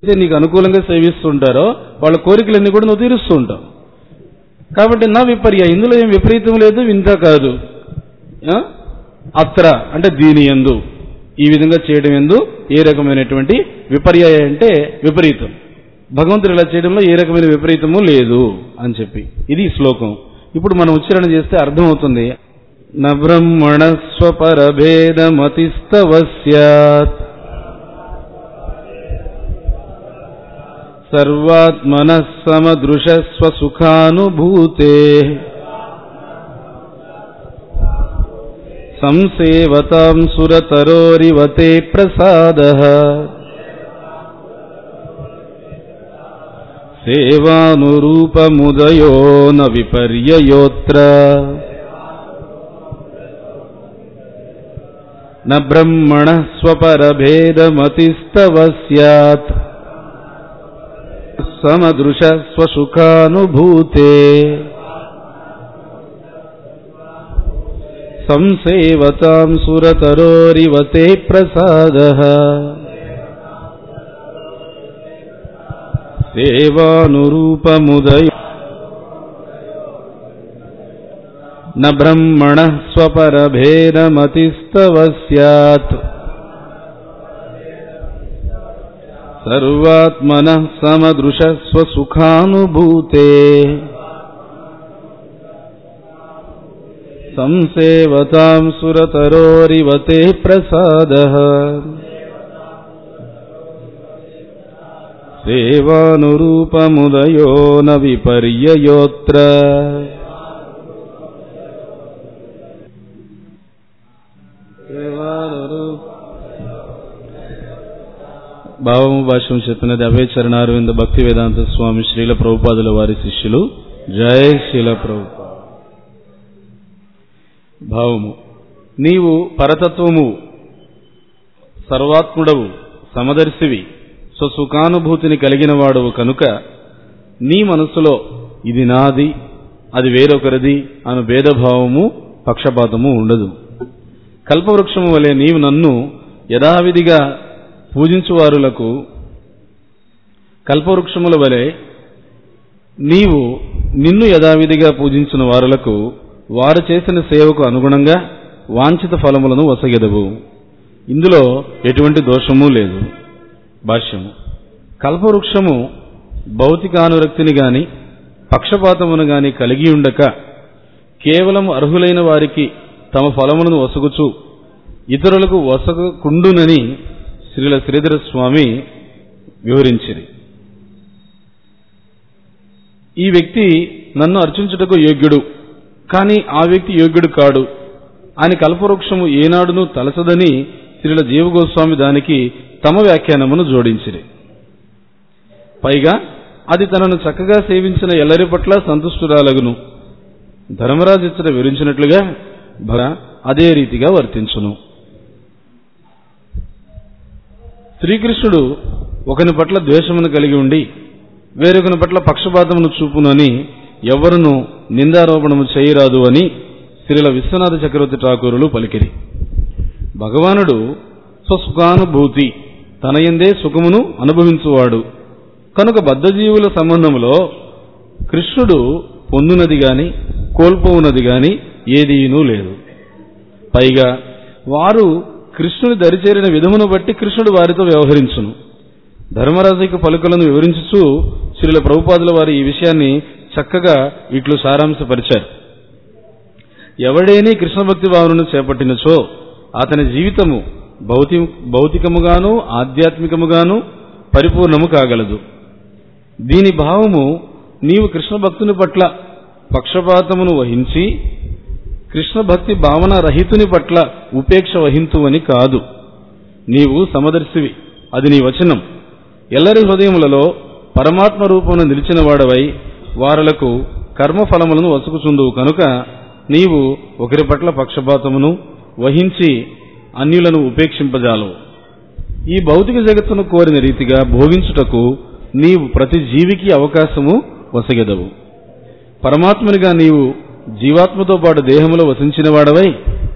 అయితే నీకు అనుకూలంగా సేవిస్తుంటారో వాళ్ళ కోరికలన్నీ కూడా నువ్వు తీరుస్తూ ఉంటావు కాబట్టి నా విపర్య ఇందులో ఏం విపరీతం లేదు వింత కాదు ఆ? అత్ర అంటే దీని ఎందు ఈ విధంగా చేయడం ఎందు ఏ రకమైనటువంటి విపర్యాయ అంటే విపరీతం భగవంతుడు ఇలా చేయడంలో ఏ రకమైన విపరీతము లేదు అని చెప్పి ఇది ఈ శ్లోకం ఇప్పుడు మనం ఉచ్చారణ చేస్తే అర్థమవుతుంది న బ్రహ్మణ స్వపరభేదమతిస్తవ స్యాత్ సర్వాత్మన సమదృశస్వ సుఖానుభూతే సంసేవతాం సురతరోరివతే ప్రసాద సేవానురూపముదయో న విపర్యయోత్ర న బ్రహ్మణ స్వపరభేదమతిస్తవ స్యాత్ సమదృశ స్వసుఖానుభూతే సంసేవతాం సురతరోరివతే ప్రసాద సేవానురూపముదయ న బ్రహ్మణ స్వపరభేదమతిస్తవ స్యాత్ సర్వాత్మన సమదృశ స్వసుఖానుభూతే సంసేవతాం సురతరోరివతే ప్రసాద సేవానురూపముదయో న విపర్యయోత్ర సేవానురూప భావము భాష్యం చెప్పినది అవే చరణారవింద భక్తి వేదాంత స్వామి శ్రీల ప్రభుపాదుల వారి శిష్యులు జయ శీల ప్రభుపా భావము నీవు పరతత్వము సర్వాత్ముడవు సమదర్శివి స్వసుఖానుభూతిని కలిగిన వాడవు కనుక నీ మనస్సులో ఇది నాది అది వేరొకరిది అను భేదభావము పక్షపాతము ఉండదు కల్పవృక్షము వలె నీవు నన్ను యథావిధిగా పూజించువారులకు కల్పవృక్షముల వలె నీవు నిన్ను యథావిధిగా పూజించిన వారులకు వారు చేసిన సేవకు అనుగుణంగా వాంఛిత ఫలములను వసగెదవు ఇందులో ఎటువంటి దోషము లేదు భాష్యము కల్పవృక్షము భౌతికానురక్తిని గాని పక్షపాతమును గాని కలిగి ఉండక కేవలం అర్హులైన వారికి తమ ఫలములను వసగుచు ఇతరులకు వసకుండునని శ్రీల శ్రీధర స్వామి వివరించిరి ఈ వ్యక్తి నన్ను అర్చించుటకు యోగ్యుడు కానీ ఆ వ్యక్తి యోగ్యుడు కాడు అని కల్పవృక్షము ఏనాడును తలసదని శ్రీల జీవగోస్వామి దానికి తమ వ్యాఖ్యానమును జోడించిరి పైగా అది తనను చక్కగా సేవించిన ఎల్లరి పట్ల సంతుష్టురాలగును ధర్మరాజు ఇచ్చట వివరించినట్లుగా భర అదే రీతిగా వర్తించును శ్రీకృష్ణుడు ఒకని పట్ల ద్వేషమును కలిగి ఉండి వేరొకని పట్ల పక్షపాతమును చూపునని ఎవరును నిందారోపణము చేయరాదు అని శ్రీల విశ్వనాథ చక్రవర్తి ఠాకూరులు పలికిరి భగవానుడు స్వసుఖానుభూతి తన ఎందే సుఖమును అనుభవించువాడు కనుక బద్ధజీవుల సంబంధంలో కృష్ణుడు పొందునది గాని కోల్పోవునది గాని ఏదీనూ లేదు పైగా వారు కృష్ణుని దరిచేరిన విధమును బట్టి కృష్ణుడు వారితో వ్యవహరించును ధర్మరాజుకి పలుకలను వివరించుచూ శ్రీల ప్రభుపాదుల వారి ఈ విషయాన్ని చక్కగా ఇట్లు సారాంశపరిచారు ఎవడేని కృష్ణ భక్తి భావనను చేపట్టినచో అతని జీవితము భౌతి భౌతికముగాను ఆధ్యాత్మికముగాను పరిపూర్ణము కాగలదు దీని భావము నీవు కృష్ణ భక్తుని పట్ల పక్షపాతమును వహించి కృష్ణ భక్తి భావన రహితుని పట్ల ఉపేక్ష వహింతువని కాదు నీవు సమదర్శివి అది నీ వచనం ఎల్లరి హృదయములలో పరమాత్మ రూపమును నిలిచిన వాడవై వారలకు కర్మఫలములను వసుకుచుందువు కనుక నీవు ఒకరి పట్ల పక్షపాతమును వహించి అన్యులను ఉపేక్షింపజాలవు ఈ భౌతిక జగత్తును కోరిన రీతిగా భోగించుటకు నీవు ప్రతి జీవికి అవకాశము వసగెదవు పరమాత్మనిగా నీవు జీవాత్మతో పాటు దేహములో వసించిన వాడవై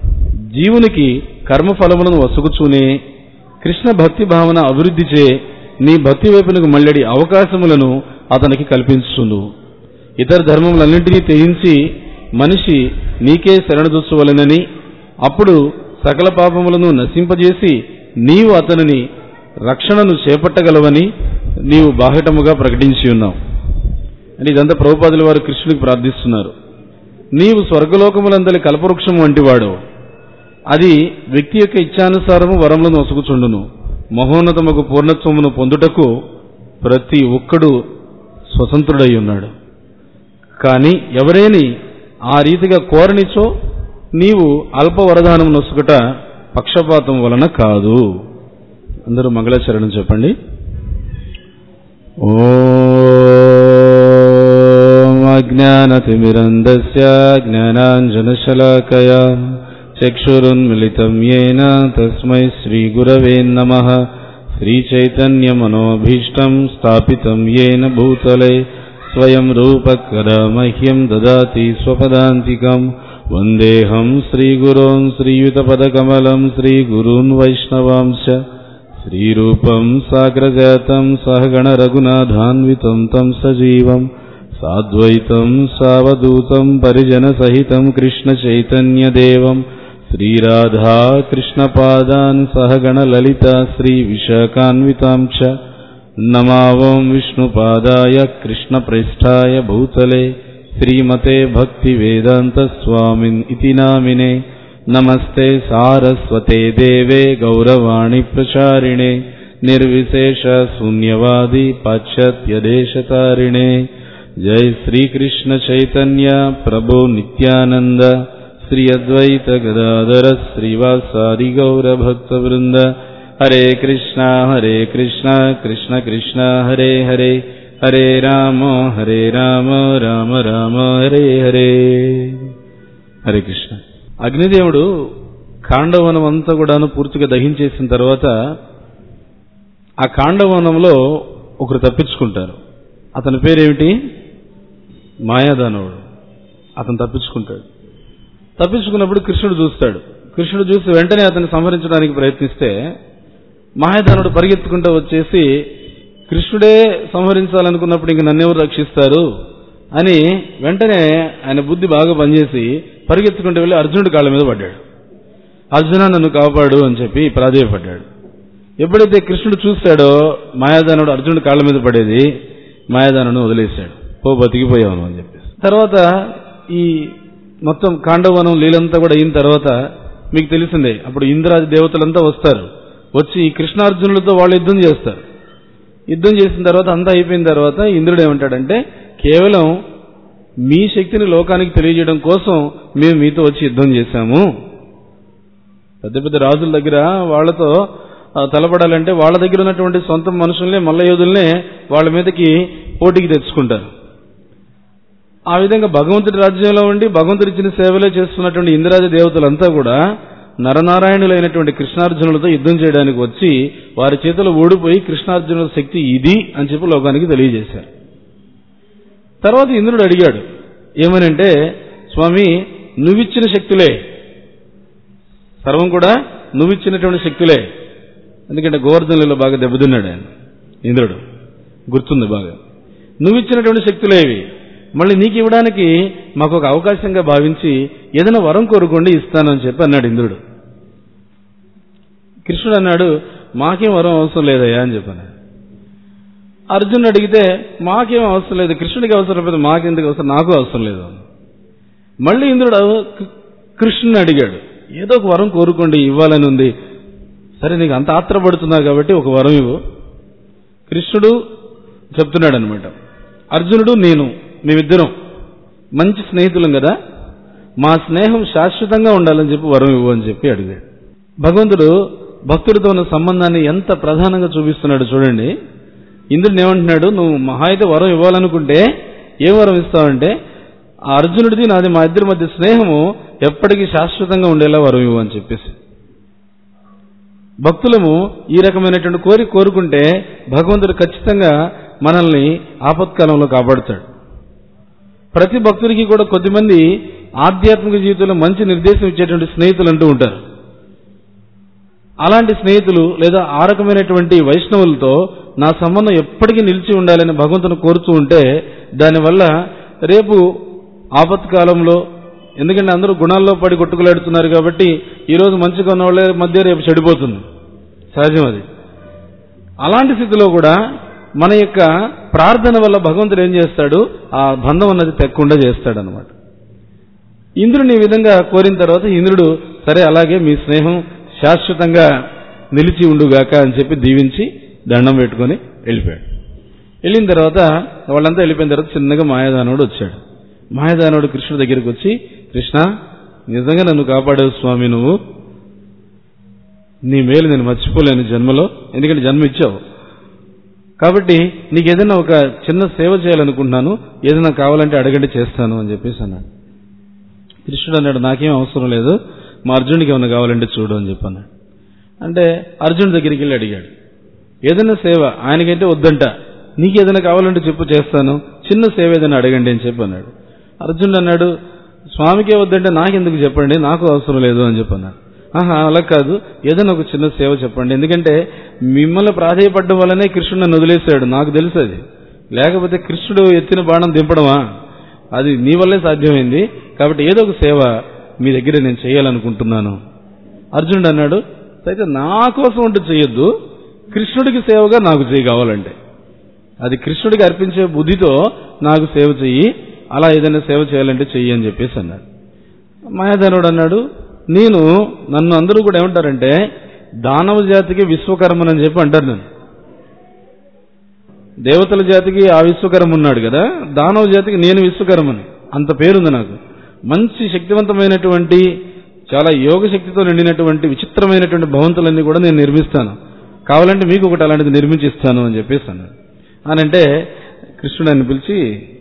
జీవునికి కర్మఫలములను వసుకుచూనే కృష్ణ భక్తి భావన అభివృద్ధిచే నీ భక్తి వైపునకు మళ్ళడి అవకాశములను అతనికి కల్పించును ఇతర ధర్మములన్నింటినీ త్యజించి మనిషి నీకే శరణదొచ్చవలెనని అప్పుడు సకల పాపములను నశింపజేసి నీవు అతనిని రక్షణను చేపట్టగలవని నీవు బాహటముగా ప్రకటించి ఉన్నావు అంటే ఇదంతా ప్రభుపాదుల వారు కృష్ణుడికి ప్రార్థిస్తున్నారు నీవు స్వర్గలోకములందలి కల్పవృక్షం వంటివాడు అది వ్యక్తి యొక్క ఇచ్ఛానుసారము వరములను ఒసుగుచుండును మహోన్నతముకు పూర్ణత్వమును పొందుటకు ప్రతి ఒక్కడు స్వతంత్రుడై ఉన్నాడు కానీ ఎవరేని ఆ రీతిగా కోరనిచో నీవు అల్ప వరదానం నొసుకుట పక్షపాతం వలన కాదు అందరూ మంగళాచరణం చెప్పండి ఓం అజ్ఞానతిమిరందస్య జ్ఞానాంజనశలాకయా చక్షురున్మిళితం येन తస్మై శ్రీగురవే నమః శ్రీచైతన్యమనోభీష్టం స్థాపితం येन భూతలే స్వయం రూపకదా మహ్యం దదాతి స్వపదాంతికం వందేహం శ్రీగురోన్ శ్రీయుతపదకమలం శ్రీగురూన్ వైష్ణవాంశ శ్రీరూపం సాగ్రజాతం సహగణ రఘునాథాన్వితం తం సజీవం సాద్వైతం సావధూతం పరిజన సహితం కృష్ణ చైతన్యదేవం శ్రీరాధా కృష్ణపాదాన్ సహగణ లలిత శ్రీ విశాఖాన్వితాం చ నమావం విష్ణుపాదాయ కృష్ణప్రేష్ఠాయ భూతలే శ్రీమతే భక్తి వేదాంత స్వామిన్ ఇతి నామినే నమస్తే సారస్వతే దేవే గౌరవాణి ప్రచారిణే నిర్విశేష శూన్యవాది పాశ్చాత్యదేశతారిణే జై శ్రీకృష్ణ చైతన్య ప్రభు నిత్యానంద శ్రీ అద్వైత గదాధర శ్రీవాసాది గౌర భక్త వృంద హరే కృష్ణ హరే కృష్ణ కృష్ణ కృష్ణ హరే హరే హరే రామ హరే రామ రామ రామ హరే హరే హరే కృష్ణ అగ్నిదేవుడు కాండవనం అంతా కూడాను పూర్తిగా దహించేసిన తర్వాత ఆ కాండవనంలో ఒకరు తప్పించుకుంటారు అతని పేరేమిటి మాయాదానవుడు అతను తప్పించుకుంటాడు తప్పించుకున్నప్పుడు కృష్ణుడు చూస్తాడు కృష్ణుడు చూసి వెంటనే అతన్ని సంహరించడానికి ప్రయత్నిస్తే మాయాదానుడు పరిగెత్తుకుంటూ వచ్చేసి కృష్ణుడే సంహరించాలనుకున్నప్పుడు ఇంక నన్నెవరు రక్షిస్తారు అని వెంటనే ఆయన బుద్ధి బాగా పనిచేసి పరిగెత్తుకుంటూ వెళ్ళి అర్జునుడి కాళ్ళ మీద పడ్డాడు అర్జున నన్ను కాపాడు అని చెప్పి ప్రాధేయపడ్డాడు ఎప్పుడైతే కృష్ణుడు చూశాడో మాయాదానుడు అర్జునుడి కాళ్ళ మీద పడేది మాయాదానుడు వదిలేశాడు పో బతికిపోయాను అని చెప్పేసి తర్వాత ఈ మొత్తం కాండవనం లీలంతా కూడా అయిన తర్వాత మీకు తెలిసిందే అప్పుడు ఇంద్రాది దేవతలంతా వస్తారు వచ్చి ఈ కృష్ణార్జునులతో వాళ్ళు యుద్ధం చేస్తారు యుద్ధం చేసిన తర్వాత అంతా అయిపోయిన తర్వాత ఇంద్రుడు ఏమంటాడంటే కేవలం మీ శక్తిని లోకానికి తెలియజేయడం కోసం మేము మీతో వచ్చి యుద్ధం చేశాము పెద్ద పెద్ద రాజుల దగ్గర వాళ్ళతో ఆ, తలపడాలంటే వాళ్ళ దగ్గర ఉన్నటువంటి సొంత మనుషుల్నే మల్ల యోధుల్నే వాళ్ళ మీదకి పోటీకి తెచ్చుకుంటారు ఆ విధంగా భగవంతుడి రాజ్యంలో ఉండి భగవంతుడి ఇచ్చిన సేవలే చేస్తున్నటువంటి ఇంద్రాది దేవతలంతా కూడా నరనారాయణులైనటువంటి కృష్ణార్జునులతో యుద్ధం చేయడానికి వచ్చి వారి చేతిలో ఓడిపోయి కృష్ణార్జునుల శక్తి ఇది అని చెప్పి లోకానికి తెలియజేశారు తర్వాత ఇంద్రుడు అడిగాడు ఏమనంటే స్వామి నువ్విచ్చిన శక్తులే సర్వం కూడా నువ్విచ్చినటువంటి శక్తులే ఎందుకంటే గోవర్ధనులలో బాగా దెబ్బతిన్నాడు ఆయన ఇంద్రుడు గుర్తుంది బాగా నువ్విచ్చినటువంటి శక్తులే ఇవి మళ్ళీ నీకు ఇవ్వడానికి మాకు ఒక అవకాశంగా భావించి ఏదైనా వరం కోరుకోండి ఇస్తానని చెప్పి అన్నాడు ఇంద్రుడు కృష్ణుడు అన్నాడు మాకేం వరం అవసరం లేదయ్యా అని చెప్పాను అర్జునుడు అడిగితే మాకేం అవసరం లేదు కృష్ణుడికి అవసరం లేదు మాకెందుకు అవసరం నాకు అవసరం లేదు మళ్ళీ ఇంద్రుడు కృ- కృష్ణుని అడిగాడు ఏదో ఒక వరం కోరుకోండి ఇవ్వాలని ఉంది సరే నీకు అంత ఆత్రపడుతున్నావు కాబట్టి ఒక వరం ఇవ్వు కృష్ణుడు చెప్తున్నాడు అనమాట అర్జునుడు నేను మేమిద్దరం మంచి స్నేహితులం కదా మా స్నేహం శాశ్వతంగా ఉండాలని చెప్పి వరం ఇవ్వు అని చెప్పి అడిగాడు భగవంతుడు భక్తుడితో ఉన్న సంబంధాన్ని ఎంత ప్రధానంగా చూపిస్తున్నాడు చూడండి ఇంద్రుడిని ఏమంటున్నాడు నువ్వు మహా అయితే వరం ఇవ్వాలనుకుంటే ఏ వరం ఇస్తావంటే ఆ అర్జునుడిది నాది మా ఇద్దరి మధ్య స్నేహము ఎప్పటికీ శాశ్వతంగా ఉండేలా వరం ఇవ్వు అని చెప్పేసి భక్తులము ఈ రకమైనటువంటి కోరిక కోరుకుంటే భగవంతుడు ఖచ్చితంగా మనల్ని ఆపత్కాలంలో కాపాడుతాడు ప్రతి భక్తుడికి కూడా కొద్దిమంది ఆధ్యాత్మిక జీవితంలో మంచి నిర్దేశం ఇచ్చేటువంటి స్నేహితులు అంటూ ఉంటారు అలాంటి స్నేహితులు లేదా ఆ రకమైనటువంటి వైష్ణవులతో నా సంబంధం ఎప్పటికీ నిలిచి ఉండాలని భగవంతుని కోరుతూ ఉంటే దానివల్ల రేపు ఆపత్కాలంలో ఎందుకంటే అందరూ గుణాల్లో పడి కొట్టుకులాడుతున్నారు కాబట్టి ఈరోజు మంచిగా ఉన్న వాళ్ళ మధ్య రేపు చెడిపోతుంది సహజం అది అలాంటి స్థితిలో కూడా మన యొక్క ప్రార్థన వల్ల భగవంతుడు ఏం చేస్తాడు ఆ బంధం అన్నది తెక్కకుండా చేస్తాడు అనమాట ఇంద్రుని ఈ విధంగా కోరిన తర్వాత ఇంద్రుడు సరే అలాగే మీ స్నేహం శాశ్వతంగా నిలిచి ఉండుగాక అని చెప్పి దీవించి దండం పెట్టుకొని వెళ్ళిపోయాడు వెళ్ళిన తర్వాత వాళ్ళంతా వెళ్ళిపోయిన తర్వాత చిన్నగా మాయాదానుడు వచ్చాడు మాయాదానుడు కృష్ణుడి దగ్గరికి వచ్చి కృష్ణ నిజంగా నన్ను కాపాడావు స్వామి నువ్వు నీ మేలు నేను మర్చిపోలేను జన్మలో ఎందుకంటే జన్మ ఇచ్చావు కాబట్టి నీకు ఏదైనా ఒక చిన్న సేవ చేయాలనుకుంటున్నాను ఏదైనా కావాలంటే అడగండి చేస్తాను అని చెప్పేసి అన్నాడు కృష్ణుడు అన్నాడు నాకేం అవసరం లేదు మా అర్జునుడికి ఏమైనా కావాలంటే చూడు అని చెప్పన్నాడు అంటే అర్జునుడి దగ్గరికి వెళ్ళి అడిగాడు ఏదైనా సేవ ఆయనకైతే వద్దంట నీకు ఏదైనా కావాలంటే చెప్పు చేస్తాను చిన్న సేవ ఏదైనా అడగండి అని చెప్పి అన్నాడు అర్జునుడు అన్నాడు స్వామికే వద్దంటే నాకెందుకు చెప్పండి నాకు అవసరం లేదు అని చెప్పి అన్నాడు ఆహా అలా కాదు ఏదైనా ఒక చిన్న సేవ చెప్పండి ఎందుకంటే మిమ్మల్ని ప్రాధేయపడడం వల్లనే కృష్ణుడు నన్ను వదిలేశాడు నాకు తెలుసు అది లేకపోతే కృష్ణుడు ఎత్తిన బాణం దింపడమా అది నీ వల్లే సాధ్యమైంది కాబట్టి ఏదో ఒక సేవ మీ దగ్గర నేను చేయాలనుకుంటున్నాను అర్జునుడు అన్నాడు అయితే నా కోసం ఉంటే చేయొద్దు కృష్ణుడికి సేవగా నాకు చేయి కావాలంటే అది కృష్ణుడికి అర్పించే బుద్ధితో నాకు సేవ చెయ్యి అలా ఏదైనా సేవ చేయాలంటే చెయ్యి అని చెప్పేసి అన్నాడు మాయాధనుడు అన్నాడు నేను నన్ను అందరూ కూడా ఏమంటారంటే దానవ జాతికి విశ్వకర్మని చెప్పి అంటారు నన్ను దేవతల జాతికి ఆ విశ్వకర్మ ఉన్నాడు కదా దానవ జాతికి నేను విశ్వకర్మని అంత పేరుంది నాకు మంచి శక్తివంతమైనటువంటి చాలా యోగ శక్తితో నిండినటువంటి విచిత్రమైనటువంటి భవంతులన్నీ కూడా నేను నిర్మిస్తాను కావాలంటే మీకు ఒకటి అలాంటిది నిర్మించిస్తాను అని చెప్పేసి అన్నాడు అని అంటే కృష్ణుడు ఆయన పిలిచి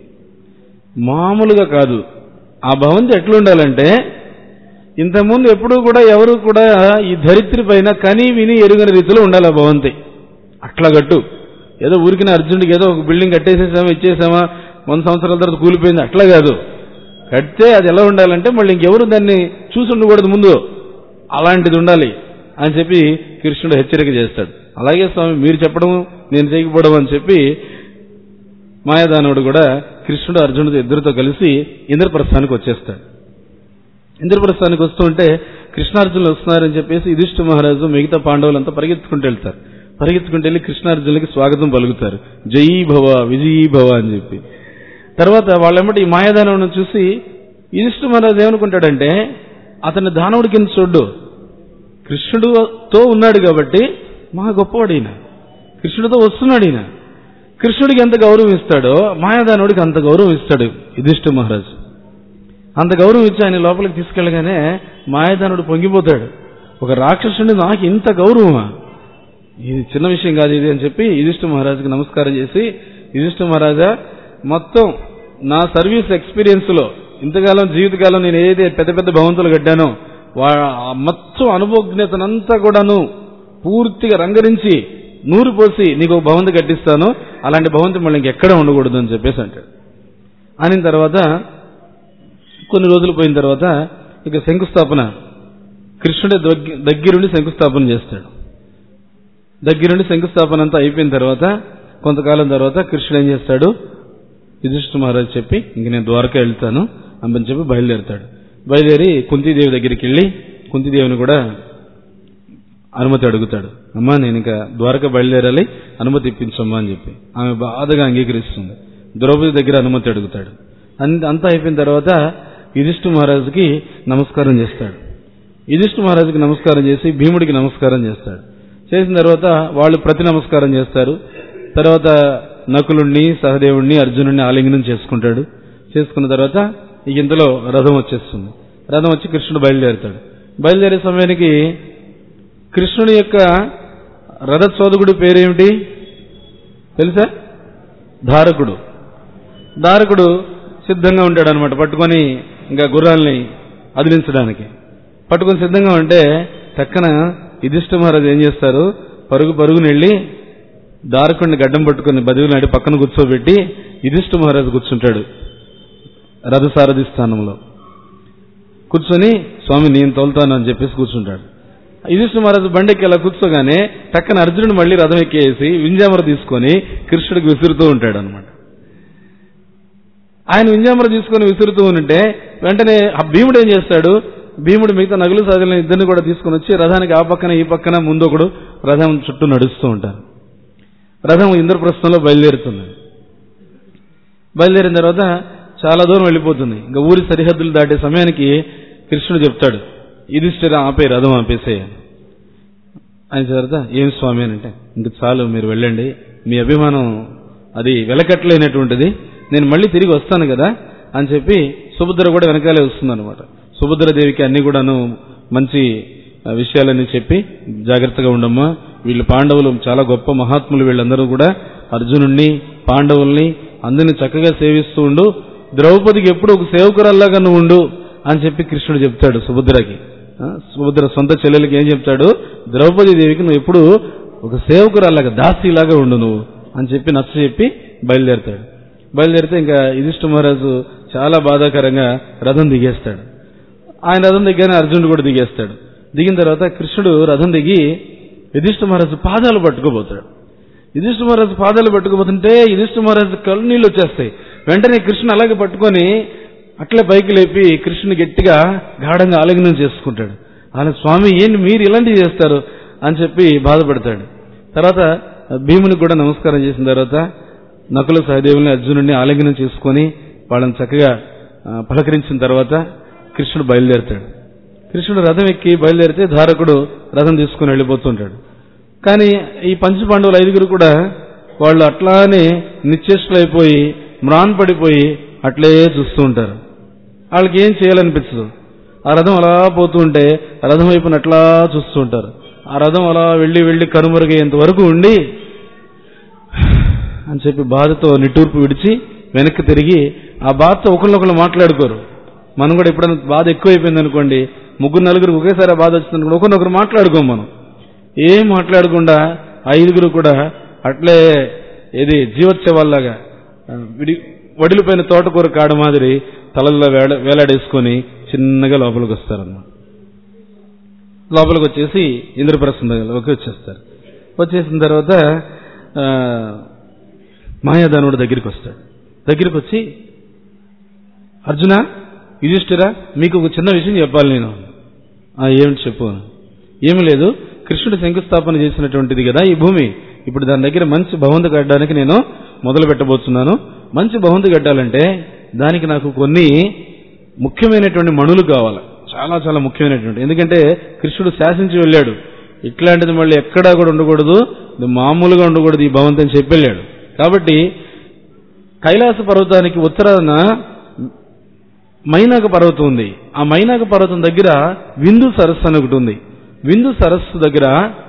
మామూలుగా కాదు ఆ భవంతి ఎట్లా ఉండాలంటే ఇంతకుముందు ఎప్పుడూ కూడా ఎవరు కూడా ఈ ధరిత్రి పైన కని విని ఎరుగని రీతిలో ఉండాలి ఆ భవంతి అట్లా గట్టు ఏదో ఊరికిన అర్జునుడికి ఏదో ఒక బిల్డింగ్ కట్టేసేసామా ఇచ్చేసామా వంద సంవత్సరాల తర్వాత కూలిపోయింది అట్లా కాదు కడితే అది ఎలా ఉండాలంటే మళ్ళీ ఇంకెవరు దాన్ని చూసి ఉండకూడదు ముందు అలాంటిది ఉండాలి అని చెప్పి కృష్ణుడు హెచ్చరిక చేస్తాడు అలాగే స్వామి మీరు చెప్పడం నేను చేయకపోవడం అని చెప్పి మాయాదానవుడు కూడా కృష్ణుడు అర్జునుడు ఇద్దరితో కలిసి ఇంద్రప్రస్థానికి వచ్చేస్తాడు ఇంద్రప్రస్థానికి వస్తూ ఉంటే కృష్ణార్జునులు వస్తున్నారని చెప్పేసి యుధిష్ఠ మహారాజు మిగతా పాండవులంతా పరిగెత్తుకుంటూ వెళ్తారు పరిగెత్తుకుంటూ వెళ్ళి కృష్ణార్జునులకి స్వాగతం పలుకుతారు జయీ భవ విజయీ భవ అని చెప్పి తర్వాత వాళ్ళెమ్మటి ఈ మాయాదానవుని చూసి యుధిష్ఠ మహారాజు ఏమనుకుంటాడంటే అతని దానవుడి కింద చూడ్డు కృష్ణుడుతో ఉన్నాడు కాబట్టి మా గొప్పవాడు ఈయన కృష్ణుడితో వస్తున్నాడు ఈయన కృష్ణుడికి ఎంత గౌరవం ఇస్తాడో మాయాదానుడికి అంత గౌరవం ఇస్తాడు యుధిష్ఠ మహారాజు అంత గౌరవం ఇచ్చి ఆయన లోపలికి తీసుకెళ్ళగానే మాయాదానుడు పొంగిపోతాడు ఒక రాక్షసుడి నాకు ఇంత గౌరవమా ఇది చిన్న విషయం కాదు ఇది అని చెప్పి యుధిష్ఠ మహారాజుకి నమస్కారం చేసి యుధిష్ఠ మహారాజా మొత్తం నా సర్వీస్ ఎక్స్పీరియన్స్ లో ఇంతకాలం జీవితకాలం నేను ఏదైతే పెద్ద పెద్ద భవంతులు కట్టానో వా ఆ మొత్తం అనుభవజ్ఞతనంతా కూడాను పూర్తిగా రంగరించి నూరు పోసి నీకు ఒక భవంతి కట్టిస్తాను అలాంటి భవంతి మళ్ళీ ఇంకెక్కడ ఉండకూడదు అని చెప్పేసి అంటాడు అనిన తర్వాత కొన్ని రోజులు పోయిన తర్వాత ఇక శంకుస్థాపన కృష్ణుడి దగ్గ- దగ్గరుండి శంకుస్థాపన చేస్తాడు దగ్గరుండి శంకుస్థాపన అంతా అయిపోయిన తర్వాత కొంతకాలం తర్వాత కృష్ణుడు ఏం చేస్తాడు యుధిష్ఠ మహారాజు చెప్పి ఇంక నేను ద్వారకా వెళ్తాను అని చెప్పి బయలుదేరుతాడు బయలుదేరి కుంతీదేవి దగ్గరికి వెళ్ళి కుంతీదేవిని కూడా అనుమతి అడుగుతాడు అమ్మా నేను ఇంకా ద్వారక బయలుదేరాలి అనుమతి ఇప్పించమ్మా అని చెప్పి ఆమె బాధగా అంగీకరిస్తుంది ద్రౌపది దగ్గర అనుమతి అడుగుతాడు అన్- అంతా అయిపోయిన తర్వాత యుధిష్ఠ మహారాజుకి నమస్కారం చేస్తాడు యుధిష్ఠ మహారాజుకి నమస్కారం చేసి భీముడికి నమస్కారం చేస్తాడు చేసిన తర్వాత వాళ్ళు ప్రతి నమస్కారం చేస్తారు తర్వాత నకులుణ్ణి సహదేవుణ్ణి అర్జునుడిని ఆలింగనం చేసుకుంటాడు చేసుకున్న తర్వాత ఇక ఇంతలో రథం వచ్చేస్తుంది రథం వచ్చి కృష్ణుడు బయలుదేరుతాడు బయలుదేరే సమయానికి కృష్ణుడి యొక్క రథచోదకుడి పేరేమిటి తెలుసా ధారకుడు ధారకుడు సిద్ధంగా ఉంటాడు అనమాట పట్టుకొని ఇంకా గుర్రాల్ని అదిలించడానికి పట్టుకొని సిద్ధంగా ఉంటే పక్కన యుధిష్ఠ మహారాజు ఏం చేస్తారు పరుగు పరుగుని వెళ్ళి దారకుడిని గడ్డం పట్టుకొని బదులు నాటి పక్కన కూర్చోబెట్టి యుధిష్ఠ మహారాజు కూర్చుంటాడు రథసారథి స్థానంలో కూర్చొని స్వామి నేను తోలుతాను అని చెప్పేసి కూర్చుంటాడు యుధిష్ఠిర మహారాజు బండికి అలా కూర్చోగానే టక్కన అర్జునుడు మళ్ళీ రథం ఎక్కేసి వింజామర తీసుకొని కృష్ణుడికి విసురుతూ ఉంటాడు అనమాట ఆయన వింజామర తీసుకొని విసురుతూ ఉంటే వెంటనే ఆ భీముడు ఏం చేస్తాడు భీముడు మిగతా నగులు సాధులను ఇద్దరిని కూడా తీసుకొని వచ్చి రథానికి ఆ పక్కన ఈ పక్కన ముందు ఒకడు రథం చుట్టూ నడుస్తూ ఉంటారు రథం ఇంద్రప్రస్థంలో బయలుదేరుతుంది బయలుదేరిన తర్వాత చాలా దూరం వెళ్ళిపోతుంది ఇంకా ఊరి సరిహద్దులు దాటే సమయానికి కృష్ణుడు చెప్తాడు యుధిష్ఠిర ఆపే రథం ఆపేసే ఆయన తర్వాత ఏం స్వామి అని అంటే ఇంక చాలు మీరు వెళ్ళండి మీ అభిమానం అది వెలకట్లేనటువంటిది నేను మళ్ళీ తిరిగి వస్తాను కదా అని చెప్పి సుభద్ర కూడా వెనకాలే వస్తుందన్నమాట సుభద్రదేవికి అన్ని కూడాను మంచి ఆ, విషయాలన్నీ చెప్పి జాగ్రత్తగా ఉండమ్మా వీళ్ళు పాండవులు చాలా గొప్ప మహాత్ములు వీళ్ళందరూ కూడా అర్జునుణ్ణి పాండవుల్ని అందరిని చక్కగా సేవిస్తూ ఉండు ద్రౌపదికి ఎప్పుడు ఒక సేవకురల్లాగా నువ్వు ఉండు అని చెప్పి కృష్ణుడు చెప్తాడు సుభద్రకి ఆ, సుభద్ర సొంత చెల్లెలకి ఏం చెప్తాడు ద్రౌపది దేవికి నువ్వు ఎప్పుడు ఒక సేవకురాలాగా దాసిలాగా ఉండు నువ్వు అని చెప్పి నచ్చ చెప్పి బయలుదేరతాడు బయలుదేరితే ఇంకా యుధిష్ఠ మహారాజు చాలా బాధాకరంగా రథం దిగేస్తాడు ఆయన రథం దిగ్గానే అర్జునుడు కూడా దిగేస్తాడు దిగిన తర్వాత కృష్ణుడు రథం దిగి యుధిష్ఠ మహారాజు పాదాలు పట్టుకోబోతాడు యుధిష్ఠ మహారాజు పాదాలు పట్టుకోబోతుంటే యుధిష్ఠ మహారాజు కళ్ళు నీళ్ళు వచ్చేస్తాయి వెంటనే కృష్ణుడు అలాగే పట్టుకొని అట్లే పైకి లేపి కృష్ణుని గట్టిగా గాఢంగా ఆలింగనం చేసుకుంటాడు ఆయన స్వామి ఏంటి మీరు ఇలాంటివి చేస్తారు అని చెప్పి బాధపడతాడు తర్వాత భీమునికి కూడా నమస్కారం చేసిన తర్వాత నకుల సహదేవుల్ని అర్జునుడిని ఆలింగనం చేసుకొని వాళ్ళని చక్కగా ఆ, పలకరించిన తర్వాత కృష్ణుడు బయలుదేరుతాడు కృష్ణుడు రథం ఎక్కి బయలుదేరితే ధారకుడు రథం తీసుకుని వెళ్ళిపోతుంటాడు కానీ ఈ పంచ పాండవులు ఐదుగురు కూడా వాళ్ళు అట్లానే నిశ్చేష్టులైపోయి మ్రాన్ పడిపోయి అట్లే చూస్తూ ఉంటారు వాళ్ళకి ఏం చేయాలనిపించదు ఆ రథం అలా పోతూ ఉంటే ఆ రథం వైపున అట్లా చూస్తూ ఉంటారు ఆ రథం అలా వెళ్ళి వెళ్ళి కనుమరుగయ్యేంత వరకు ఉండి అని చెప్పి బాధతో నిట్టూర్పు విడిచి వెనక్కి తిరిగి ఆ బాధతో ఒకరినొకరు మాట్లాడుకోరు మనం కూడా ఎప్పుడైనా బాధ ఎక్కువైపోయింది అనుకోండి ముగ్గురు నలుగురు ఒకేసారి ఆ బాధ వచ్చింది అనుకోండి ఒకరినొకరు మాట్లాడుకోం మనం ఏం మాట్లాడకుండా ఐదుగురు కూడా అట్లే ఏది జీవోత్సవాల్లాగా ఆ, విడి వడిలిపోయిన తోటకూర కాడ మాదిరి తలల్లో వేల వేలాడేసుకొని చిన్నగా లోపలికి వస్తారన్నమాట లోపలికి వచ్చేసి ఇంద్రప్రస్థం దగ్గరలోకి వచ్చేస్తారు వచ్చేసిన తర్వాత ఆ, మాయాదానుడు దగ్గరికి వస్తాడు దగ్గరికి వచ్చి అర్జున యుధిష్ఠిరా మీకు ఒక చిన్న విషయం చెప్పాలి నేను "ఆ, ఏమిటి చెప్పు ఏమి లేదు కృష్ణుడు శంకుస్థాపన చేసినటువంటిది కదా ఈ భూమి ఇప్పుడు దాని దగ్గర మంచి భవంతి కట్టడానికి నేను మొదలు పెట్టబోతున్నాను మంచి భవంతి కట్టాలంటే దానికి నాకు కొన్ని ముఖ్యమైనటువంటి మణులు కావాలి చాలా చాలా ముఖ్యమైనటువంటి ఎందుకంటే కృష్ణుడు శాసించి వెళ్ళాడు ఇట్లాంటిది మళ్ళీ ఎక్కడా కూడా ఉండకూడదు ఇది మామూలుగా ఉండకూడదు ఈ భవంతి అని చెప్పి వెళ్ళాడు కాబట్టి కైలాస పర్వతానికి ఉత్తరాన మైనాక పర్వతం ఉంది ఆ మైనాక పర్వతం దగ్గర విందు సరస్సు అని ఒకటి ఉంది విందు సరస్సు దగ్గర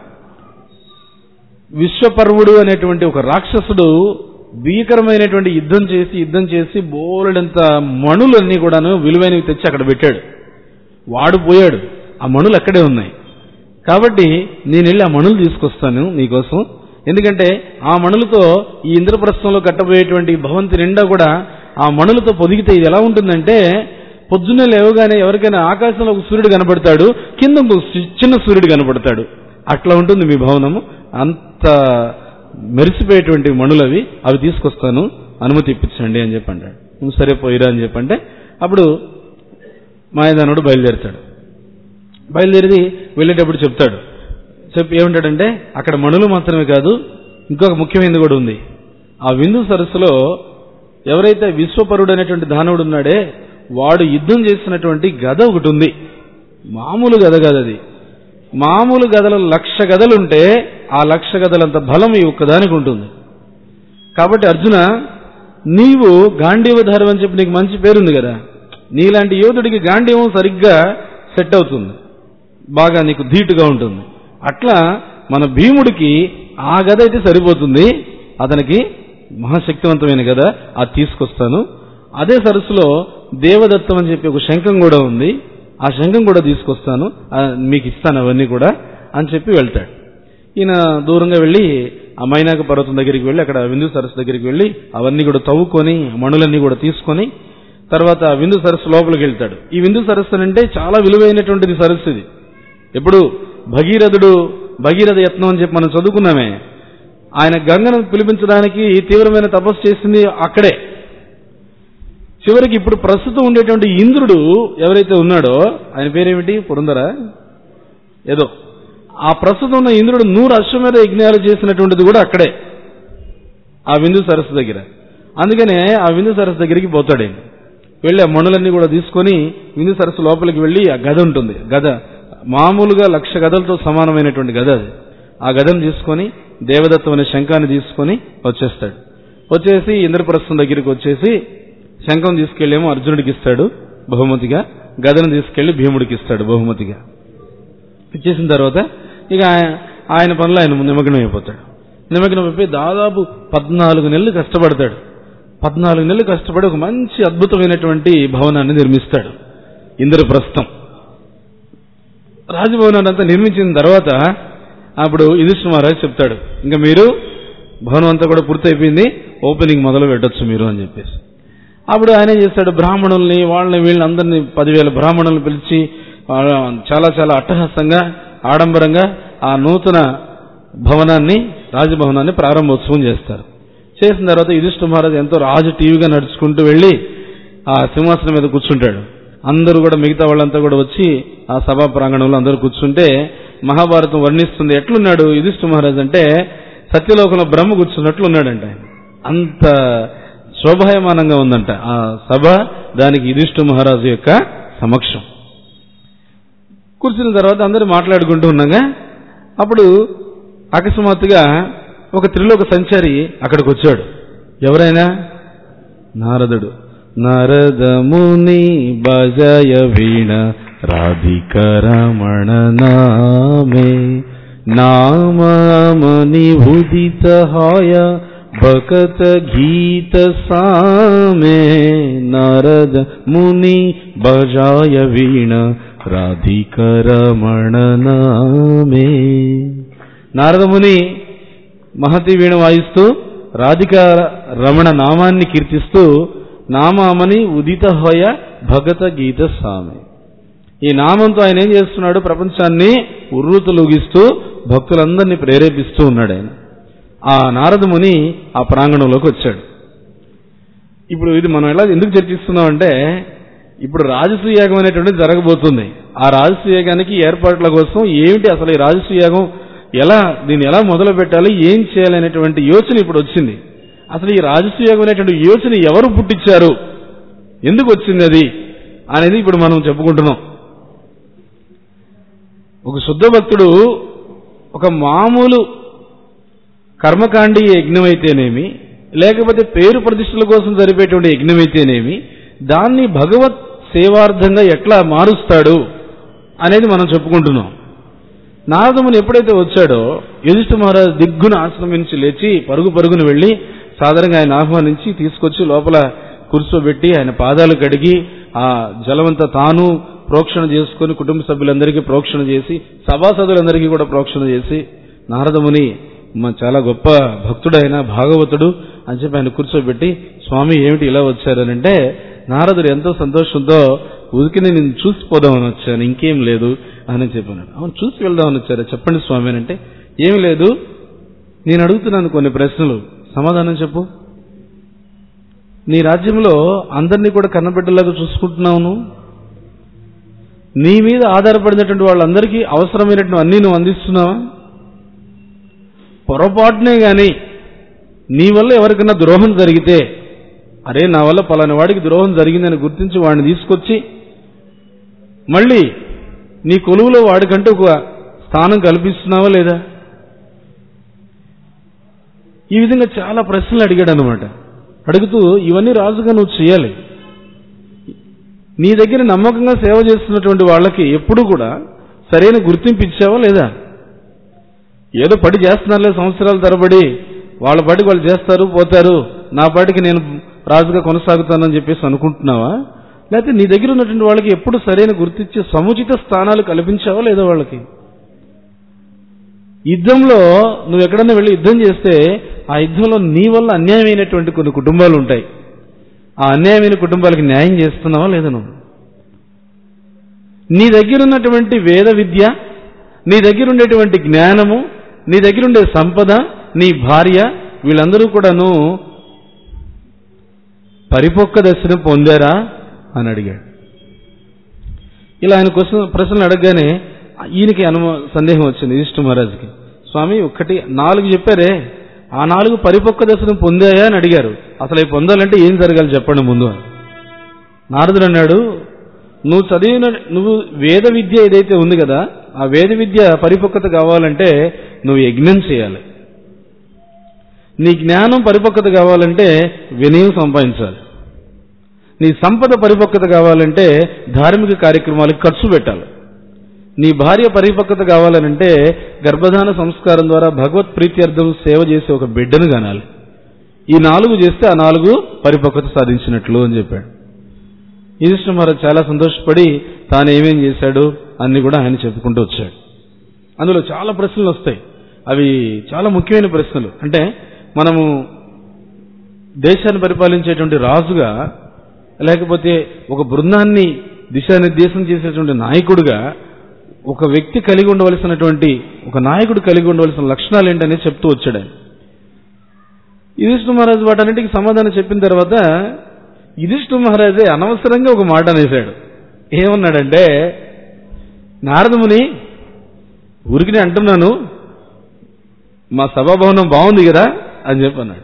విశ్వపర్వుడు అనేటువంటి ఒక రాక్షసుడు భీకరమైనటువంటి యుద్ధం చేసి యుద్ధం చేసి బోలెడంత మణులన్నీ కూడాను విలువైనవి తెచ్చి అక్కడ పెట్టాడు వాడు పోయాడు ఆ మణులు అక్కడే ఉన్నాయి కాబట్టి నేను వెళ్ళి ఆ మణులు తీసుకొస్తాను నీకోసం ఎందుకంటే ఆ మణులతో ఈ ఇంద్రప్రస్థంలో కట్టబోయేటువంటి భవంతి నిండా కూడా ఆ మణులతో పొదిగితే ఇది ఎలా ఉంటుందంటే పొద్దున్నే లేవగానే ఎవరికైనా ఆకాశంలో ఒక సూర్యుడు కనపడతాడు కింద ఒక సి- చిన్న సూర్యుడు కనపడతాడు అట్లా ఉంటుంది మీ భవనము అంత మెరిసిపోయేటువంటి మణులవి అవి తీసుకొస్తాను అనుమతి ఇప్పించండి అని చెప్పి అంటాడు "ఉం, సరే పోయిరా అని చెప్పంటే అప్పుడు మాయదానుడు బయలుదేరుతాడు బయలుదేరి వెళ్ళేటప్పుడు చెప్తాడు చెప్పి ఏమంటాడంటే అక్కడ మణులు మాత్రమే కాదు ఇంకొక ముఖ్యమైనది కూడా ఉంది ఆ విందు సరస్సులో ఎవరైతే విశ్వపరుడు అనేటువంటి దానవుడు ఉన్నాడే వాడు యుద్ధం చేసినటువంటి గద ఒకటి ఉంది మామూలు గద కాదు అది మామూలు గదలు లక్ష గదలుంటే ఆ లక్ష గదలంత బలం ఈ ఒక్కదానికి ఉంటుంది కాబట్టి అర్జున నీవు గాంధీవధారం అని చెప్పి నీకు మంచి పేరుంది కదా నీలాంటి యోధుడికి గాంధీవం సరిగ్గా సెట్ అవుతుంది బాగా నీకు ధీటుగా ఉంటుంది అట్లా మన భీముడికి ఆ గద అయితే సరిపోతుంది అతనికి మహాశక్తివంతమైన గద అది తీసుకొస్తాను అదే సరస్సులో దేవదత్తం అని చెప్పి ఒక శంఖం కూడా ఉంది ఆ శంఖం కూడా తీసుకొస్తాను ఆ, మీకు ఇస్తాను అవన్నీ కూడా అని చెప్పి వెళ్తాడు ఈయన దూరంగా వెళ్ళి ఆ మైనాక పర్వతం దగ్గరికి వెళ్ళి అక్కడ విందు సరస్సు దగ్గరికి వెళ్ళి అవన్నీ కూడా తవ్వుకొని ఆ మణులన్నీ కూడా తీసుకొని తర్వాత ఆ విందు సరస్సు లోపలికి వెళ్తాడు ఈ విందు సరస్సు అంటే చాలా విలువైనటువంటిది సరస్సు ఇది ఎప్పుడు భగీరథుడు భగీరథ యత్నం అని చెప్పి మనం చదువుకున్నామే ఆయన గంగను పిలిపించడానికి తీవ్రమైన తపస్సు చేసింది అక్కడే చివరికి ఇప్పుడు ప్రస్తుతం ఉండేటువంటి ఇంద్రుడు ఎవరైతే ఉన్నాడో ఆయన పేరేమిటి పురందర ఏదో ఆ ప్రస్తుతం ఉన్న ఇంద్రుడు నూరు అశ్వమేధ యజ్ఞాలు చేసినటువంటిది కూడా అక్కడే ఆ విందు సరస్సు దగ్గర అందుకనే ఆ విందు సరస్సు దగ్గరికి పోతాడు ఆయన వెళ్ళి ఆ మణులన్నీ కూడా తీసుకొని విందు సరస్సు లోపలికి వెళ్ళి ఆ గద ఉంటుంది గద మామూలుగా లక్ష గదలతో సమానమైనటువంటి గద అది ఆ గదను తీసుకొని దేవదత్తం అనే శంఖాన్ని తీసుకొని వచ్చేస్తాడు వచ్చేసి ఇంద్రప్రస్థం దగ్గరికి వచ్చేసి శంఖం తీసుకెళ్ళేమో అర్జునుడికి ఇస్తాడు బహుమతిగా గదను తీసుకెళ్లి భీముడికి ఇస్తాడు బహుమతిగా ఇచ్చేసిన తర్వాత ఇక ఆయన ఆయన పనులు ఆయన నిమగ్నం అయిపోతాడు నిమగ్నం అయిపోయి దాదాపు పద్నాలుగు నెలలు కష్టపడతాడు పద్నాలుగు నెలలు కష్టపడి ఒక మంచి అద్భుతమైనటువంటి భవనాన్ని నిర్మిస్తాడు ఇంద్రప్రస్థం రాజభవనాన్ని అంతా నిర్మించిన తర్వాత అప్పుడు యుధిష్ఠిర మహారాజు చెప్తాడు ఇంకా మీరు భవనం అంతా కూడా పూర్తయిపోయింది ఓపెనింగ్ మొదలు పెట్టొచ్చు మీరు అని చెప్పేసి అప్పుడు ఆయన ఏం చేస్తాడు బ్రాహ్మణుల్ని వాళ్ళని వీళ్ళని అందరినీ పదివేల బ్రాహ్మణులను పిలిచి ఆ, చాలా చాలా అట్టహాసంగా ఆడంబరంగా ఆ నూతన భవనాన్ని రాజభవనాన్ని ప్రారంభోత్సవం చేస్తారు చేసిన తర్వాత యుధిష్ఠిర మహారాజు ఎంతో రాజు టీవీగా నడుచుకుంటూ వెళ్ళి ఆ సింహాసనం మీద కూర్చుంటాడు అందరూ కూడా మిగతా వాళ్ళంతా కూడా వచ్చి ఆ సభా ప్రాంగణంలో అందరూ కూర్చుంటే మహాభారతం వర్ణిస్తుంది ఎట్లున్నాడు యుధిష్ఠిర మహారాజు అంటే సత్యలోకంలో బ్రహ్మ కూర్చున్నట్లు ఉన్నాడంట ఆయన అంత శోభాయమానంగా ఉందంట ఆ సభ దానికి యుధిష్ఠిర మహారాజు యొక్క సమక్షం కూర్చున్న తర్వాత అందరూ మాట్లాడుకుంటూ ఉండగా అప్పుడు అకస్మాత్తుగా ఒక త్రిలోక సంచారి అక్కడికి వచ్చాడు ఎవరైనా నారదుడు నారదముని భజయ వీణ రాధికరమణ నామే నామని ఉదిత హాయ భకత గీత సామే నారద ముని భజాయ వీణ రాధికరమణ నామే నారదముని మహతి వీణ వాయిస్తూ రాధిక రమణ నామాన్ని కీర్తిస్తూ నామామని ఉదిత హోయ భగత గీత స్వామి ఈ నామంతో ఆయన ఏం చేస్తున్నాడు ప్రపంచాన్ని ఉర్రూతలూగిస్తూ భక్తులందరినీ ప్రేరేపిస్తూ ఉన్నాడు ఆయన ఆ నారదముని ఆ ప్రాంగణంలోకి వచ్చాడు ఇప్పుడు ఇది మనం ఎలా ఎందుకు చర్చిస్తున్నాం అంటే ఇప్పుడు రాజసూయాగం అనేటువంటిది జరగబోతుంది ఆ రాజసూయాగానికి ఏర్పాట్ల కోసం ఏమిటి అసలు ఈ రాజసూయాగం ఎలా దీన్ని ఎలా మొదలు పెట్టాలి ఏం చేయాలనేటువంటి యోచన ఇప్పుడు వచ్చింది అసలు ఈ రాజసూయాగం అనేటువంటి యోచన ఎవరు పుట్టించారు ఎందుకు వచ్చింది అది అనేది ఇప్పుడు మనం చెప్పుకుంటున్నాం ఒక శుద్ధ భక్తుడు ఒక మామూలు కర్మకాండి యజ్ఞం అయితేనేమి లేకపోతే పేరు ప్రతిష్టల కోసం జరిపేటువంటి యజ్ఞం అయితేనేమి దాన్ని భగవత్ సేవార్థంగా ఎట్లా మారుస్తాడు అనేది మనం చెప్పుకుంటున్నాం నారదముని ఎప్పుడైతే వచ్చాడో యుధిష్ఠ మహారాజు దిగ్గున ఆశ్రమం నుంచి లేచి పరుగు పరుగున వెళ్లి సాధారణంగా ఆయన ఆహ్వానించి తీసుకొచ్చి లోపల కూర్చోబెట్టి ఆయన పాదాలు కడిగి ఆ జలమంతా తాను ప్రోక్షణ చేసుకుని కుటుంబ సభ్యులందరికీ ప్రోక్షణ చేసి సభాసదులందరికీ కూడా ప్రోక్షణ చేసి నారదముని మా చాలా గొప్ప భక్తుడైన భాగవతుడు అని చెప్పి ఆయన కూర్చోబెట్టి స్వామి ఏమిటి ఇలా వచ్చారనంటే నారదుడు ఎంతో సంతోషంతో ఉదికిని నేను చూసిపోదామని వచ్చాను ఇంకేం లేదు అని చెప్పాను అవును చూసి వెళ్దామని వచ్చారా చెప్పండి స్వామి అని అంటే ఏమి లేదు నేను అడుగుతున్నాను కొన్ని ప్రశ్నలు సమాధానం చెప్పు నీ రాజ్యంలో అందరినీ కూడా కన్నబిడ్డలాగా చూసుకుంటున్నావును నీ మీద ఆధారపడినటువంటి వాళ్ళందరికీ అవసరమైనటువంటి అన్నీ నువ్వు అందిస్తున్నావా పొరపాటునే గాని నీ వల్ల ఎవరికైనా ద్రోహం జరిగితే అరే నా వల్ల పలాని వాడికి ద్రోహం జరిగిందని గుర్తించి వాడిని తీసుకొచ్చి మళ్ళీ నీ కొలువులో వాడికంటూ ఒక స్థానం కల్పిస్తున్నావా లేదా ఈ విధంగా చాలా ప్రశ్నలు అడిగాడు అనమాట అడుగుతూ ఇవన్నీ రాజుగా నువ్వు చేయాలి నీ దగ్గర నమ్మకంగా సేవ చేస్తున్నటువంటి వాళ్ళకి ఎప్పుడు కూడా సరైన గుర్తింపు ఇచ్చావా లేదా ఏదో పడి చేస్తున్నారులే సంవత్సరాల తరబడి వాళ్ళ పాటికి వాళ్ళు చేస్తారు పోతారు నా పాటికి నేను రాజుగా కొనసాగుతానని చెప్పేసి అనుకుంటున్నావా లేకపోతే నీ దగ్గర ఉన్నటువంటి వాళ్ళకి ఎప్పుడు సరైన గుర్తించే సముచిత స్థానాలు కల్పించావా లేదా వాళ్ళకి యుద్ధంలో నువ్వు ఎక్కడన్నా వెళ్ళి యుద్ధం చేస్తే ఆ యుద్ధంలో నీ వల్ల అన్యాయమైనటువంటి కొన్ని కుటుంబాలు ఉంటాయి ఆ అన్యాయమైన కుటుంబాలకి న్యాయం చేస్తున్నావా లేదా నువ్వు నీ దగ్గర ఉన్నటువంటి వేద విద్య నీ దగ్గర ఉండేటువంటి జ్ఞానము నీ దగ్గర ఉండే సంపద నీ భార్య వీళ్ళందరూ కూడాను పరిపక్వ దర్శనం పొందారా అని అడిగాడు ఇలా ఆయన క్వశ్చన్ ప్రశ్నలు అడగగానే ఈయనకి అనుమ సందేహం వచ్చింది యుధిష్ఠ మహారాజుకి స్వామి ఒక్కటి నాలుగు చెప్పారే ఆ నాలుగు పరిపక్వ దర్శనం పొందాయా అని అడిగారు అసలు అవి పొందాలంటే ఏం జరగాలి చెప్పండి ముందు అని నారదుడు అన్నాడు నువ్వు చదివిన నువ్వు వేద విద్య ఏదైతే ఉంది కదా ఆ వేద విద్య పరిపక్వత కావాలంటే నువ్వు యజ్ఞం చేయాలి నీ జ్ఞానం పరిపక్వత కావాలంటే వినయం సంపాదించాలి నీ సంపద పరిపక్వత కావాలంటే ధార్మిక కార్యక్రమాలకు ఖర్చు పెట్టాలి నీ భార్య పరిపక్వత కావాలనంటే గర్భధాన సంస్కారం ద్వారా భగవత్ ప్రీత్యర్థం సేవ చేసే ఒక బిడ్డను కనాలి ఈ నాలుగు చేస్తే ఆ నాలుగు పరిపక్వత సాధించినట్లు అని చెప్పాడు యుధిష్ఠ మహారాజ్ చాలా సంతోషపడి తాను ఏమేం చేశాడు అన్ని కూడా ఆయన చెప్పుకుంటూ వచ్చాడు అందులో చాలా ప్రశ్నలు వస్తాయి అవి చాలా ముఖ్యమైన ప్రశ్నలు అంటే మనము దేశాన్ని పరిపాలించేటువంటి రాజుగా లేకపోతే ఒక బృందాన్ని దిశానిర్దేశం చేసేటువంటి నాయకుడిగా ఒక వ్యక్తి కలిగి ఉండవలసినటువంటి ఒక నాయకుడు కలిగి ఉండవలసిన లక్షణాలు ఏంటనేది చెప్తూ వచ్చాడు ఆయన యుధిష్ఠ మహారాజు వాటన్నిటికీ సమాధానం చెప్పిన తర్వాత యుధిష్ఠ మహారాజే అనవసరంగా ఒక మాట అనేశాడు ఏమన్నాడంటే నారదముని ఊరికినే అంటున్నాను మా సభాభవనం బాగుంది కదా అని చెప్పి అన్నాడు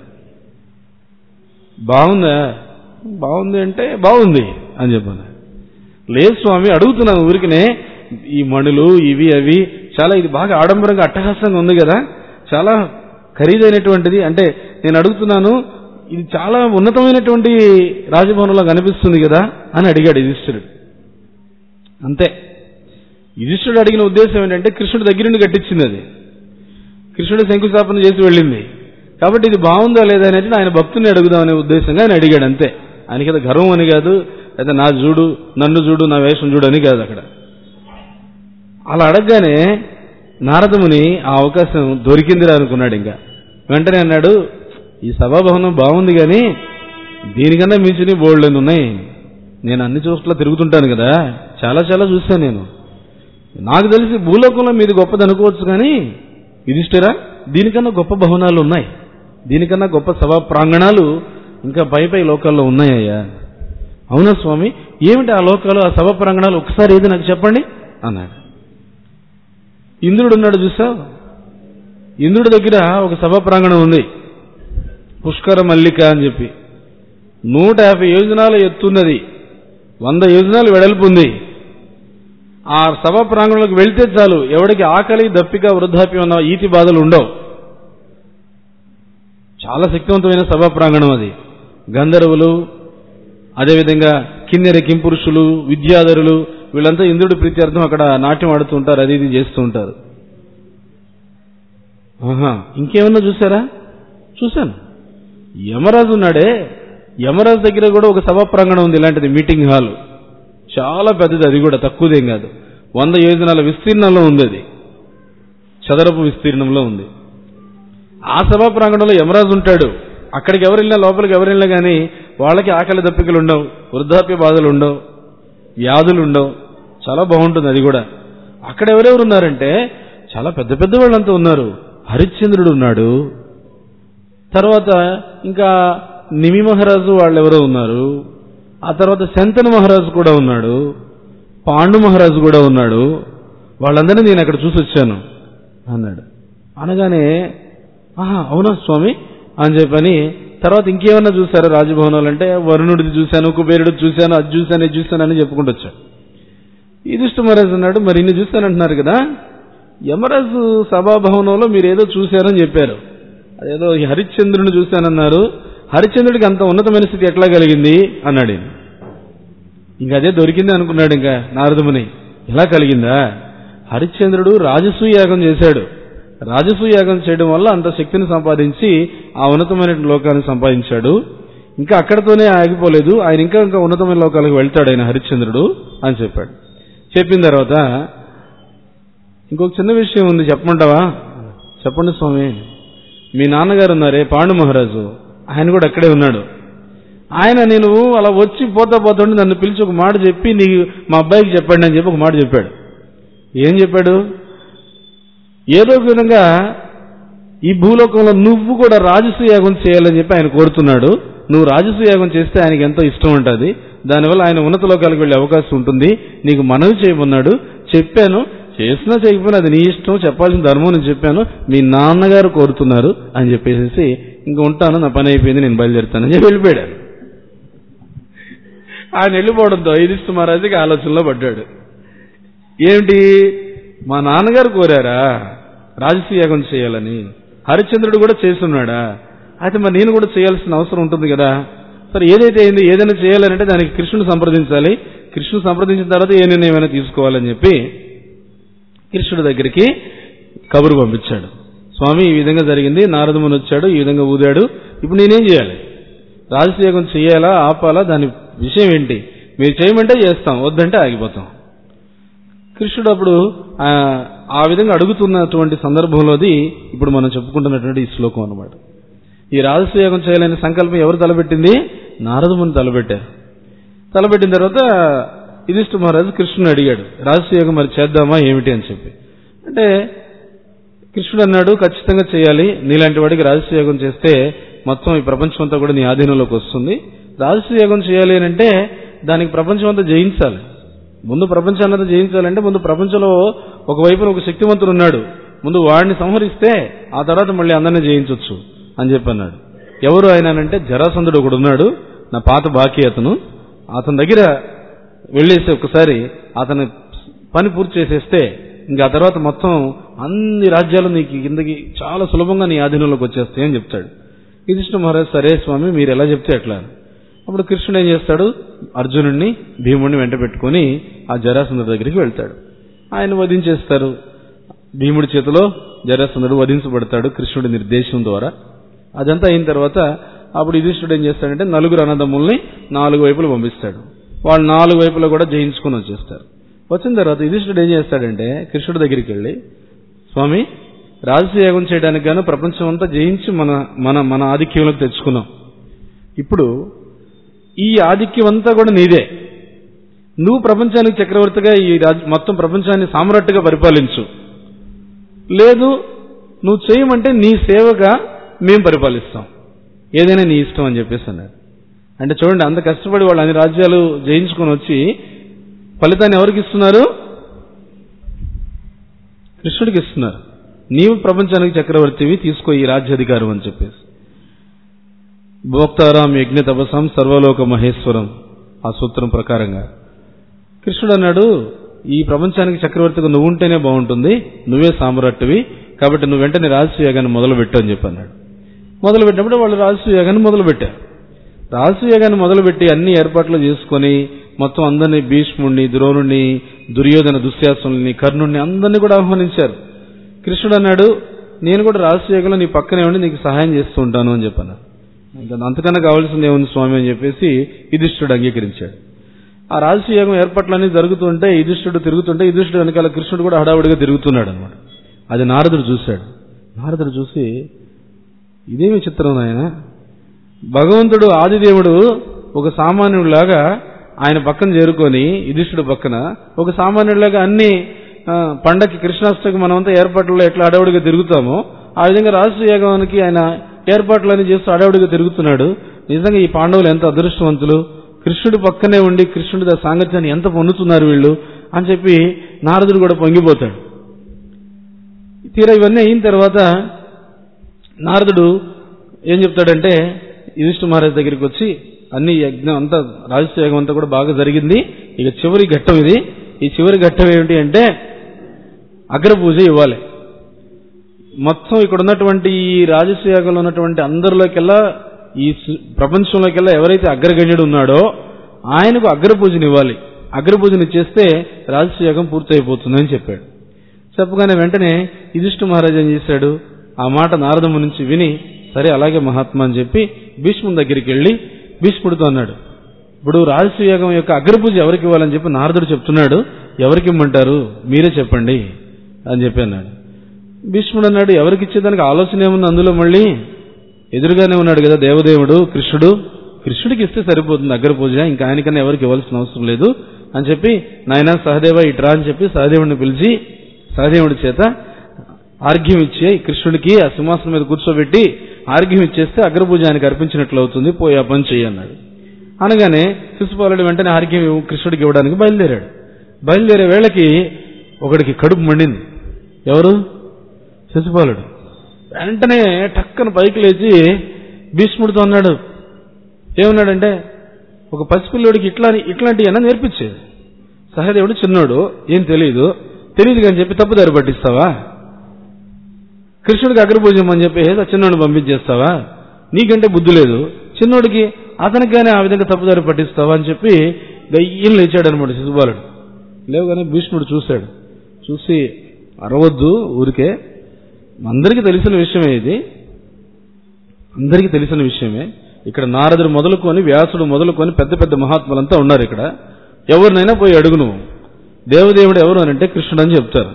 బాగుందా బాగుంది అంటే బాగుంది అని చెప్పాను లేదు స్వామి అడుగుతున్నాను ఊరికినే ఈ మణులు ఇవి అవి చాలా ఇది బాగా ఆడంబరంగా అట్టహాసంగా ఉంది కదా చాలా ఖరీదైనటువంటిది అంటే నేను అడుగుతున్నాను ఇది చాలా ఉన్నతమైనటువంటి రాజభవనంలో కనిపిస్తుంది కదా అని అడిగాడు యుధిష్ఠుడు అంతే యుధిష్ఠుడు అడిగిన ఉద్దేశం ఏంటంటే కృష్ణుడి దగ్గరుండి కట్టించింది అది కృష్ణుడు శంకుస్థాపన చేసి వెళ్ళింది కాబట్టి ఇది బాగుందా లేదా అనేది ఆయన భక్తుని అడుగుదాం అనే ఉద్దేశంగా ఆయన అడిగాడు అంతే ఆయనకి అది గర్వం అని కాదు లేదా నా చూడు నన్ను చూడు నా వేషం చూడు అని కాదు అక్కడ అలా అడగగానే నారదముని ఆ అవకాశం దొరికిందిరా అనుకున్నాడు ఇంకా వెంటనే అన్నాడు ఈ సభాభవనం బాగుంది కానీ దీనికన్నా మించిని బోల్డ్ ఉన్నాయి నేను అన్ని చోట్ల తిరుగుతుంటాను కదా చాలా చాలా చూశాను నేను నాకు తెలిసి భూలోకంలో మీది గొప్పది అనుకోవచ్చు కానీ యుధిష్ఠిరా దీనికన్నా గొప్ప భవనాలు ఉన్నాయి దీనికన్నా గొప్ప సభా ప్రాంగణాలు ఇంకా పై పై లోకాల్లో ఉన్నాయ్యా అవునా స్వామి ఏమిటి ఆ లోకాలు ఆ సభా ప్రాంగణాలు ఒకసారి ఏది నాకు చెప్పండి అన్నాడు ఇంద్రుడు ఉన్నాడు చూసా ఇంద్రుడి దగ్గర ఒక సభా ప్రాంగణం ఉంది పుష్కర మల్లిక అని చెప్పి నూట యాభై యోజనాల ఎత్తున్నది వంద యోజనాలు వెడల్పు ఉంది ఆ సభా ప్రాంగణంలోకి వెళ్తే చాలు ఎవడికి ఆకలి దప్పిక వృద్ధాప్యం ఉన్న ఈతి బాధలు ఉండవు చాలా శక్తివంతమైన సభా ప్రాంగణం అది గంధర్వులు అదేవిధంగా కిన్నెర కింపురుషులు విద్యాధరులు వీళ్ళంతా ఇంద్రుడి ప్రీత్యర్థం అక్కడ నాట్యం ఆడుతూ ఉంటారు అది ఇది చేస్తూ ఉంటారు ఆహా ఇంకేమన్నా చూసారా చూశాను యమరాజు ఉన్నాడే యమరాజు దగ్గర కూడా ఒక సభా ప్రాంగణం ఉంది ఇలాంటిది మీటింగ్ హాల్ చాలా పెద్దది అది కూడా తక్కువదేం కాదు వంద యోజనాల విస్తీర్ణంలో ఉంది అది చదరపు విస్తీర్ణంలో ఉంది ఆ సభా ప్రాంగణంలో యమరాజు ఉంటాడు అక్కడికి ఎవరు వెళ్ళినా లోపలికి ఎవరు వెళ్ళినా కానీ వాళ్ళకి ఆకలి దప్పికలు ఉండవు వృద్ధాప్య బాధలు ఉండవు వ్యాధులు ఉండవు చాలా బాగుంటుంది అది కూడా అక్కడ ఎవరెవరు ఉన్నారంటే చాలా పెద్ద పెద్ద వాళ్ళంతా ఉన్నారు హరిశ్చంద్రుడు ఉన్నాడు తర్వాత ఇంకా నిమి మహారాజు వాళ్ళెవరో ఉన్నారు ఆ తర్వాత శంతను మహారాజు కూడా ఉన్నాడు పాండు మహారాజు కూడా ఉన్నాడు వాళ్ళందరినీ నేను అక్కడ చూసి వచ్చాను అన్నాడు అనగానే ఆహా అవునా స్వామి అని చెప్పని తర్వాత ఇంకేమన్నా చూసారా రాజభవనాలు అంటే వరుణుడిది చూశాను కుబేరుడు చూశాను అది చూశాను ఇది చూశాను అని చెప్పుకుంటూ వచ్చాడు యుధిష్ఠ మహారాజు అన్నాడు మరి ఇన్ని చూశానంటున్నారు కదా యమరాజు సభాభవనంలో మీరు ఏదో చూశారని చెప్పారు అదేదో ఈ హరిశ్చంద్రుని చూశానన్నారు హరిశ్చంద్రుడికి అంత ఉన్నతమైన స్థితి ఎట్లా కలిగింది అన్నాడు ఈయన. ఇంక అదే దొరికింది అనుకున్నాడు ఇంకా నారదముని ఎలా కలిగిందా హరిశ్చంద్రుడు రాజసూయ యాగం చేశాడు రాజసూయ యాగం చేయడం వల్ల అంత శక్తిని సంపాదించి ఆ ఉన్నతమైన లోకాన్ని సంపాదించాడు ఇంకా అక్కడతోనే ఆగిపోలేదు ఆయన ఇంకా ఇంకా ఉన్నతమైన లోకాలకు వెళ్తాడు ఆయన హరిశ్చంద్రుడు అని చెప్పాడు చెప్పిన తర్వాత ఇంకొక చిన్న విషయం ఉంది చెప్పమంటావా చెప్పండి స్వామి మీ నాన్నగారు ఉన్నారే పాండు మహారాజు ఆయన కూడా అక్కడే ఉన్నాడు ఆయన నేను అలా వచ్చి పోతా పోతుంటే నన్ను పిలిచి ఒక మాట చెప్పి నీ మా అబ్బాయికి చెప్పండి అని చెప్పి ఒక మాట చెప్పాడు ఏం చెప్పాడు ఏదో ఒక విధంగా ఈ భూలోకంలో నువ్వు కూడా రాజసూయ యాగం చేయాలని చెప్పి ఆయన కోరుతున్నాడు నువ్వు రాజసూయ యాగం చేస్తే ఆయనకి ఎంతో ఇష్టం ఉంటుంది దానివల్ల ఆయన ఉన్నత లోకాలకు వెళ్ళే అవకాశం ఉంటుంది నీకు మనవి చేయమన్నాడు చెప్పాను చేసినా చేయకపోయినా అది నీ ఇష్టం చెప్పాల్సిన ధర్మం నేను చెప్పాను మీ నాన్నగారు కోరుతున్నారు అని చెప్పేసి ఇంక ఉంటాను నా పని అయిపోయింది నేను బయలుదేరుతానని చెప్పి వెళ్ళిపోయాడు ఆయన వెళ్ళిపోవడంతో యుధిష్ఠ మహారాజుకి ఆలోచనలో పడ్డాడు ఏమిటి మా నాన్నగారు కోరారా రాజసూయాగం చేయాలని హరిశ్చంద్రుడు కూడా చేస్తున్నాడా అయితే మరి నేను కూడా చేయాల్సిన అవసరం ఉంటుంది కదా సరే ఏదైతే అయింది ఏదైనా చేయాలంటే దానికి కృష్ణుని సంప్రదించాలి కృష్ణుని సంప్రదించిన తర్వాత ఏ నిర్ణయం తీసుకోవాలని చెప్పి కృష్ణుడి దగ్గరికి కబురు పంపించాడు స్వామి ఈ విధంగా జరిగింది నారదముని వచ్చాడు ఈ విధంగా ఊదాడు ఇప్పుడు నేనేం చేయాలి రాజసూయాగం చేయాలా ఆపాలా దాని విషయం ఏంటి మీరు చేయమంటే చేస్తాం వద్దంటే ఆగిపోతాం కృష్ణుడు అప్పుడు ఆ, ఆ విధంగా అడుగుతున్నటువంటి సందర్భంలోది ఇప్పుడు మనం చెప్పుకుంటున్నటువంటి ఈ శ్లోకం అన్నమాట ఈ రాజసూయాగం చేయాలనే సంకల్పం ఎవరు తలపెట్టింది నారదముని తలపెట్టారు తలపెట్టిన తర్వాత యుధిష్ఠ మహారాజు కృష్ణుని అడిగాడు రాజసూయాగం మరి చేద్దామా ఏమిటి అని చెప్పి అంటే కృష్ణుడు అన్నాడు ఖచ్చితంగా చేయాలి నీలాంటి వాడికి రాజసూయాగం చేస్తే మొత్తం ఈ ప్రపంచం అంతా కూడా నీ ఆధీనంలోకి వస్తుంది రాజసూయాగం చేయాలి అని అంటే దానికి ప్రపంచం అంతా జయించాలి ముందు ప్రపంచాన్ని అంతా జయించాలంటే ముందు ప్రపంచంలో ఒకవైపున ఒక శక్తివంతుడు ఉన్నాడు ముందు వాడిని సంహరిస్తే ఆ తర్వాత మళ్ళీ అందరినీ జయించవచ్చు అని చెప్పి అన్నాడు ఎవరు ఆయన అంటే జరాసంధుడు ఒకడు ఉన్నాడు నా పాత బాకీ అతను అతని దగ్గర వెళ్ళేసి ఒకసారి అతని పని పూర్తి చేసేస్తే ఇంకా ఆ తర్వాత మొత్తం అన్ని రాజ్యాలు నీకు కిందకి చాలా సులభంగా నీ ఆధీనంలోకి వచ్చేస్తాయి అని చెప్తాడు యుధిష్ఠ మహారాజ్ సరే స్వామి మీరు ఎలా చెప్తే అట్లా అప్పుడు కృష్ణుడు ఏం చేస్తాడు అర్జునుడిని భీముడిని వెంట పెట్టుకుని ఆ జరాసంధుడి దగ్గరికి వెళ్తాడు ఆయన వధించేస్తారు భీముడి చేతిలో జరాసంధుడు వధించబడతాడు కృష్ణుడి నిర్దేశం ద్వారా అదంతా అయిన తర్వాత అప్పుడు యుధిష్ఠుడు ఏం చేస్తాడంటే నలుగురు అన్నదమ్ముల్ని నాలుగు వైపులు పంపిస్తాడు వాళ్ళు నాలుగు వైపులా కూడా జయించుకొని వచ్చేస్తారు వచ్చిన తర్వాత యుధిష్ఠుడు ఏం చేస్తాడంటే కృష్ణుడి దగ్గరికి వెళ్ళి స్వామి రాజసూయాగం చేయడానికి గాను ప్రపంచం అంతా జయించి మన మన మన ఆధిక్యంలోకి తెచ్చుకున్నాం ఇప్పుడు ఈ ఆధిక్యం అంతా కూడా నీదే నువ్వు ప్రపంచానికి చక్రవర్తిగా ఈ రాజ్- మొత్తం ప్రపంచాన్ని సామ్రాట్టుగా పరిపాలించు లేదు నువ్వు చేయమంటే నీ సేవగా మేము పరిపాలిస్తాం ఏదైనా నీ ఇష్టం అని చెప్పేసి అన్నాడు అంటే చూడండి అంత కష్టపడి వాళ్ళు అన్ని రాజ్యాలు జయించుకొని వచ్చి ఫలితాన్ని ఎవరికి ఇస్తున్నారు కృష్ణుడికి ఇస్తున్నారు నీవు ప్రపంచానికి చక్రవర్తివి తీసుకో ఈ రాజ్యాధికారం అని చెప్పేసి భోక్తారాం యజ్ఞ తపసం సర్వలోక మహేశ్వరం ఆ సూత్రం ప్రకారంగా కృష్ణుడు అన్నాడు ఈ ప్రపంచానికి చక్రవర్తిగా నువ్వు ఉంటేనే బాగుంటుంది నువ్వే సామ్రాట్టువి కాబట్టి నువ్వు వెంటనే రాజసూయాగాన్ని మొదలు పెట్టు అని చెప్పి అన్నాడు మొదలు పెట్టినప్పుడు వాళ్ళు రాజసూయాగాన్ని మొదలు పెట్టారు రాజసూయాగాన్ని మొదలుపెట్టి అన్ని ఏర్పాట్లు చేసుకొని మొత్తం అందరినీ భీష్ముడిని ద్రోణుడిని దుర్యోధన దుశ్శాసనుల్ని కర్ణుడిని అందరినీ కూడా ఆహ్వానించారు కృష్ణుడు అన్నాడు నేను కూడా రాజసూయాగంలో నీ పక్కనే ఉండి నీకు సహాయం చేస్తూ ఉంటాను అని చెప్పాను ఇంకా అంతకన్నా కావాల్సింది ఏముంది స్వామి అని చెప్పేసి యుధిష్ఠుడు అంగీకరించాడు ఆ రాజసూయాగం ఏర్పాట్లన్నీ జరుగుతుంటే యుధిష్ఠుడు తిరుగుతుంటే యుధిష్ఠుడు వెనకాల కృష్ణుడు కూడా హడావుడిగా తిరుగుతున్నాడు అనమాట అది నారదుడు చూశాడు నారదుడు చూసి ఇదేమి చిత్రం ఆయన భగవంతుడు ఆదిదేవుడు ఒక సామాన్యుడిలాగా ఆయన పక్కన చేరుకొని యుధిష్ఠుడు పక్కన ఒక సామాన్యుడిలాగా అన్ని ఆ, పండక్కి కృష్ణాష్టమికి మనమంతా ఏర్పాట్లలో ఎట్లా అడవుడిగా తిరుగుతామో ఆ విధంగా రాజసూయాగానికి ఆయన ఏర్పాట్లన్నీ చేస్తూ అడవుడిగా తిరుగుతున్నాడు నిజంగా ఈ పాండవులు ఎంత అదృష్టవంతులు కృష్ణుడి పక్కనే ఉండి కృష్ణుడి దా సాంగత్యాన్ని ఎంత పొందుతున్నారు వీళ్ళు అని చెప్పి నారదుడు కూడా పొంగిపోతాడు తీరా ఇవన్నీ అయిన తర్వాత నారదుడు ఏం చెప్తాడంటే యుధిష్ఠ మహారాజ్ దగ్గరికి వచ్చి అన్ని యజ్ఞం అంతా రాజసూయాగం అంతా కూడా బాగా జరిగింది ఇక చివరి ఘట్టం ఇది ఈ చివరి ఘట్టం ఏమిటి అంటే అగ్రపూజ ఇవ్వాలి మొత్తం ఇక్కడ ఉన్నటువంటి ఈ రాజసూయాగంలో ఉన్నటువంటి అందరిలోకెల్లా ఈ సు- ప్రపంచంలోకెల్లా ఎవరైతే అగ్రగణ్యుడు ఉన్నాడో ఆయనకు అగ్రపూజని ఇవ్వాలి అగ్రపూజని చేస్తే రాజసూయాగం పూర్తయిపోతుందని చెప్పాడు చెప్పగానే వెంటనే యుధిష్ఠ మహారాజు ఏం చేశాడు ఆ మాట నారదము నుంచి విని సరే అలాగే మహాత్మా అని చెప్పి భీష్ముని దగ్గరికి వెళ్ళి భీష్ముడితో అన్నాడు ఇప్పుడు రాజసూయాగం యొక్క అగ్రపూజ ఎవరికి ఇవ్వాలని చెప్పి నారదుడు చెప్తున్నాడు ఎవరికి ఇమ్మంటారు మీరే చెప్పండి అని చెప్పి అన్నాడు భీష్ముడు అన్నాడు ఎవరికి ఇచ్చేదానికి ఆలోచన ఏముంది అందులో మళ్ళీ ఎదురుగానే ఉన్నాడు కదా దేవదేవుడు కృష్ణుడు కృష్ణుడికి ఇస్తే సరిపోతుంది అగ్ర పూజ ఇంకా ఆయనకన్నా ఎవరికి ఇవ్వాల్సిన అవసరం లేదు అని చెప్పి నాయన సహదేవ ఇట్రా అని చెప్పి సహదేవుడిని పిలిచి సహదేవుడి చేత ఆర్ఘ్యం ఇచ్చే కృష్ణుడికి ఆ సింహాసనం మీద కూర్చోబెట్టి ఆర్ఘ్యం ఇచ్చేస్తే అగ్రపూజ ఆయనకు అర్పించినట్లు అవుతుంది పోయి ఆ పని చెయ్యి అన్నాడు అనగానే శిశుపాలుడు వెంటనే ఆర్ఘ్యం ఇవ్వ- కృష్ణుడికి ఇవ్వడానికి బయలుదేరాడు బయలుదేరే వేళకి ఒకడికి కడుపు మండింది ఎవరు శిశుపాలుడు వెంటనే టక్కన పైకి లేచి భీష్ముడితో అన్నాడు ఏమన్నాడంటే ఒక పసిపిల్లోడికి ఇట్లా ఇట్లాంటి అన్న నేర్పించేది సహదేవుడు చిన్నోడు ఏం తెలియదు తెలియదు కానీ చెప్పి తప్పుదారి పట్టిస్తావా కృష్ణుడికి అగ్రపూజం అని చెప్పి ఏదో చిన్నోడిని పంపించేస్తావా నీకంటే బుద్ధి లేదు చిన్నోడికి అతనికి కానీ ఆ విధంగా తప్పుదారి పట్టిస్తావా అని చెప్పి దయ్యం లేచాడు అనమాట శిశుబాలుడు లేవగానే భీష్ముడు చూశాడు చూసి అరవద్దు ఊరికే అందరికీ తెలిసిన విషయమే ఇది అందరికీ తెలిసిన విషయమే ఇక్కడ నారదుడు మొదలుకొని వ్యాసుడు మొదలుకొని పెద్ద పెద్ద మహాత్ములంతా ఉన్నారు ఇక్కడ ఎవరినైనా పోయి అడుగు నువ్వు దేవదేవుడు ఎవరు అని అంటే కృష్ణుడు అని చెప్తారు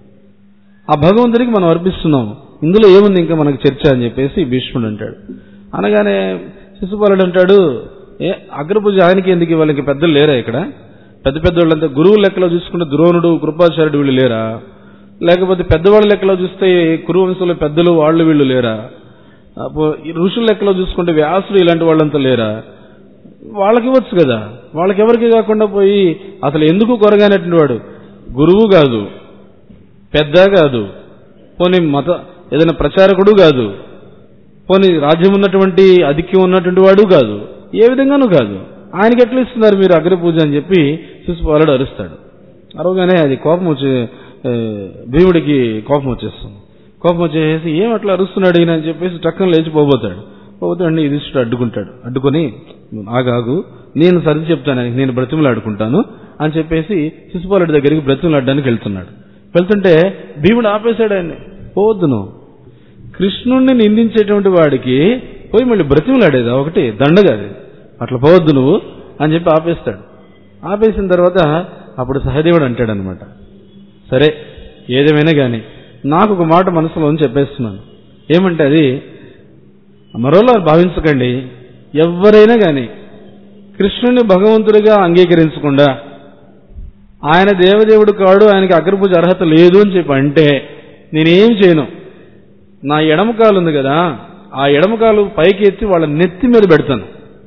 ఆ భగవంతుడికి మనం అర్పిస్తున్నాం ఇందులో ఏముంది ఇంకా మనకు చర్చ అని చెప్పేసి భీష్ముడు అంటాడు అనగానే శిశుపాలుడు అంటాడు ఏ అగ్రపూజ ఆయనకి ఎందుకు వాళ్ళకి పెద్దలు లేరా ఇక్కడ పెద్ద పెద్ద వాళ్ళంతా గురువు లెక్కలో చూసుకుంటే ద్రోణుడు కృపాచార్యుడు వీళ్ళు లేరా లేకపోతే పెద్దవాళ్ళ లెక్కలో చూస్తే కురువంశంలో పెద్దలు వాళ్ళు వీళ్ళు లేరా అప్పుడు ఈ ఋషుల లెక్కలో చూసుకుంటే వ్యాసుడు ఇలాంటి వాళ్ళంతా లేరా వాళ్ళకి ఇవ్వచ్చు కదా వాళ్ళకి ఎవరికి కాకుండా పోయి అసలు ఎందుకు కొరగానటువంటి వాడు గురువు కాదు పెద్ద కాదు పోనీ మత ఏదైనా ప్రచారకుడు కాదు పోనీ రాజ్యం ఉన్నటువంటి అధిక్యం ఉన్నటువంటి వాడు కాదు ఏ విధంగానూ కాదు ఆయనకి ఎట్లా ఇస్తున్నారు మీరు అగ్రపూజ అని చెప్పి శిశుపాలుడు అరుస్తాడు అరవగానే అది కోపం వచ్చి ఏ, భీముడికి కోపం వచ్చేస్తుంది కోపం వచ్చేసి ఏం అట్లా అరుస్తున్నాడు ఈయన అని చెప్పేసి టక్కన లేచి పోబోతాడు పోతే అండి యుధిష్ఠుడు అడ్డుకుంటాడు అడ్డుకొని ఆగాగు నేను సరి చెప్తాను ఆయనకి, నేను బ్రతిమలాడుకుంటాను అని చెప్పేసి శిశుపాలుడి దగ్గరికి బ్రతిమలాడడానికి వెళ్తున్నాడు వెళ్తుంటే భీముడు ఆపేశాడు ఆయన్ని పోవద్దు నువ్వు కృష్ణుణ్ణి నిందించేటువంటి వాడికి పోయి మళ్ళీ బ్రతిమలాడేదా ఒకటి దండగా అది అట్లా పోవద్దు నువ్వు అని చెప్పి ఆపేస్తాడు ఆపేసిన తర్వాత అప్పుడు సహదేవుడు అంటాడు అనమాట సరే ఏదేమైనా కానీ నాకు ఒక మాట మనసులో ఉంది చెప్పేస్తున్నాను ఏమంటే అది మరోలా భావించకండి ఎవరైనా కానీ కృష్ణుని భగవంతుడిగా అంగీకరించకుండా ఆయన దేవదేవుడు కాడు ఆయనకి అగ్రపూజ అర్హత లేదు అని చెప్పి అంటే నేనేం చేయను నా ఎడమకాలు ఉంది కదా ఆ ఎడమకాలు పైకి ఎత్తి వాళ్ళ నెత్తి మీద పెడతాను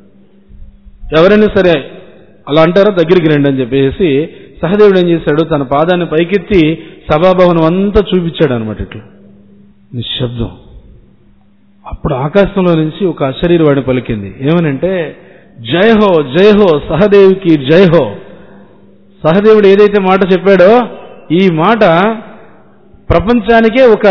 ఎవరైనా సరే అలా అంటారో దగ్గరికి రండి అని చెప్పేసి సహదేవుడు ఏం చేశాడు తన పాదాన్ని పైకెత్తి సభాభవనం అంతా చూపించాడు అనమాట ఇట్లా నిశ్శబ్దం అప్పుడు ఆకాశంలో నుంచి ఒక అశరీరవాణి పలికింది ఏమనంటే జయ హో జయ హో సహదేవికి జయ హో సహదేవుడు ఏదైతే మాట చెప్పాడో ఈ మాట ప్రపంచానికే ఒక